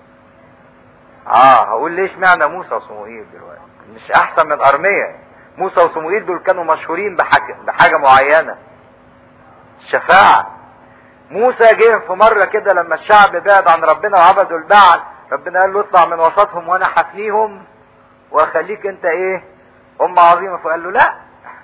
A: اه هقول ليش معنى موسى وصموئيل دلوقتي مش احسن من ارميا موسى وصموئيل دول كانوا مشهورين بحاجة, بحاجة معينة الشفاعة موسى جه في مرة كده لما الشعب بعد عن ربنا وعبدوا البعل ربنا قال له اطلع من وسطهم وانا حفنيهم واخليك انت ايه ام عظيمة فقال له لا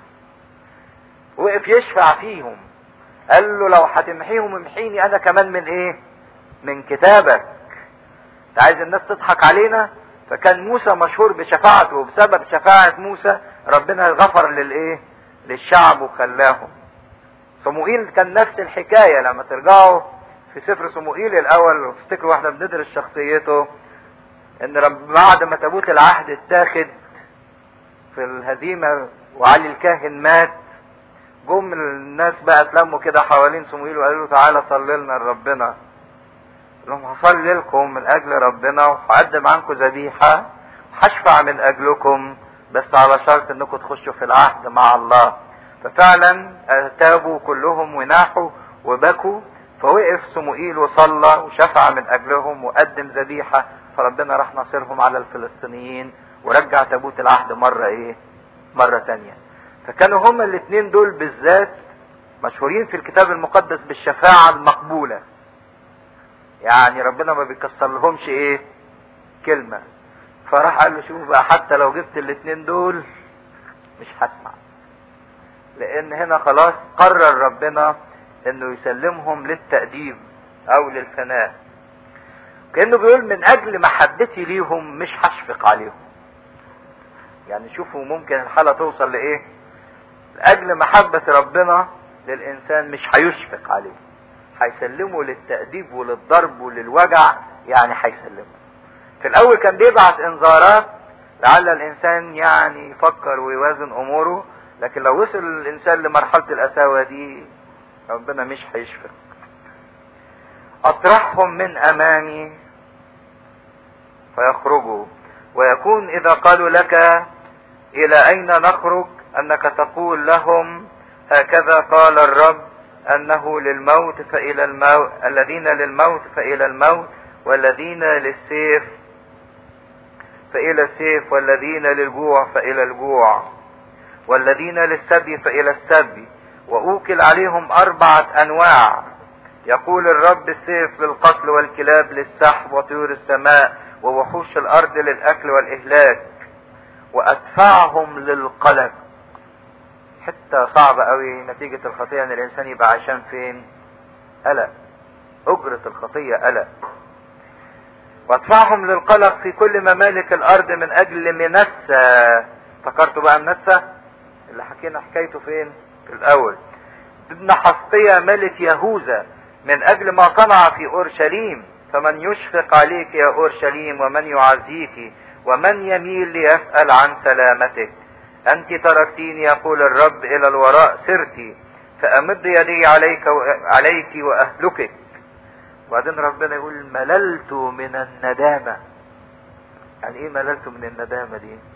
A: وقف يشفع فيهم قال له لو هتمحيهم امحيني انا كمان من ايه من كتابك انت عايز الناس تضحك علينا فكان موسى مشهور بشفاعته وبسبب شفاعة موسى ربنا غفر للايه للشعب وخلاهم صموئيل كان نفس الحكاية لما ترجعوا في سفر صموئيل الاول وافتكروا واحنا بندرس شخصيته ان رب بعد ما تابوت العهد اتاخد في الهزيمة وعلي الكاهن مات جم الناس بقى اتلموا كده حوالين صموئيل وقالوا له تعالى صلي لنا لربنا لهم هصلي لكم من اجل ربنا وهقدم عنكم ذبيحة هشفع من اجلكم بس على شرط انكم تخشوا في العهد مع الله ففعلا تابوا كلهم وناحوا وبكوا فوقف صموئيل وصلى وشفع من اجلهم وقدم ذبيحة فربنا راح ناصرهم على الفلسطينيين ورجع تابوت العهد مرة ايه مرة تانية فكانوا هما الاثنين دول بالذات مشهورين في الكتاب المقدس بالشفاعة المقبولة يعني ربنا ما بيكسر لهمش ايه كلمة فراح قال له شوف بقى حتى لو جبت الاثنين دول مش هسمع لان هنا خلاص قرر ربنا انه يسلمهم للتأديب او للفناء كأنه بيقول من اجل محبتي ليهم مش هشفق عليهم يعني شوفوا ممكن الحالة توصل لايه لاجل محبة ربنا للانسان مش هيشفق عليه هيسلمه للتأديب وللضرب وللوجع يعني هيسلمه في الاول كان بيبعت انذارات لعل الانسان يعني يفكر ويوازن اموره لكن لو وصل الانسان لمرحلة القساوة دي ربنا مش هيشفق اطرحهم من امامي فيخرجوا ويكون اذا قالوا لك الى اين نخرج انك تقول لهم هكذا قال الرب انه للموت فالى الموت الذين للموت فالى الموت والذين للسيف فالى السيف والذين للجوع فالى الجوع والذين للسبي فالى السبي واوكل عليهم اربعة انواع يقول الرب السيف للقتل والكلاب للسحب وطيور السماء ووحوش الارض للاكل والاهلاك وادفعهم للقلق حتة صعبة قوي نتيجة الخطية ان الانسان يبقى عشان فين قلق اجرة الخطية قلق وادفعهم للقلق في كل ممالك الارض من اجل منسى افتكرتوا بقى منسى اللي حكينا حكايته فين في الاول ابن حسقية ملك يهوذا من اجل ما صنع في اورشليم فمن يشفق عليك يا اورشليم ومن يعزيك ومن يميل ليسأل عن سلامتك انت تركتيني يقول الرب الى الوراء سرتي فامد يدي عليك و... عليك واهلكك وبعدين ربنا يقول مللت من الندامة يعني ايه مللت من الندامة دي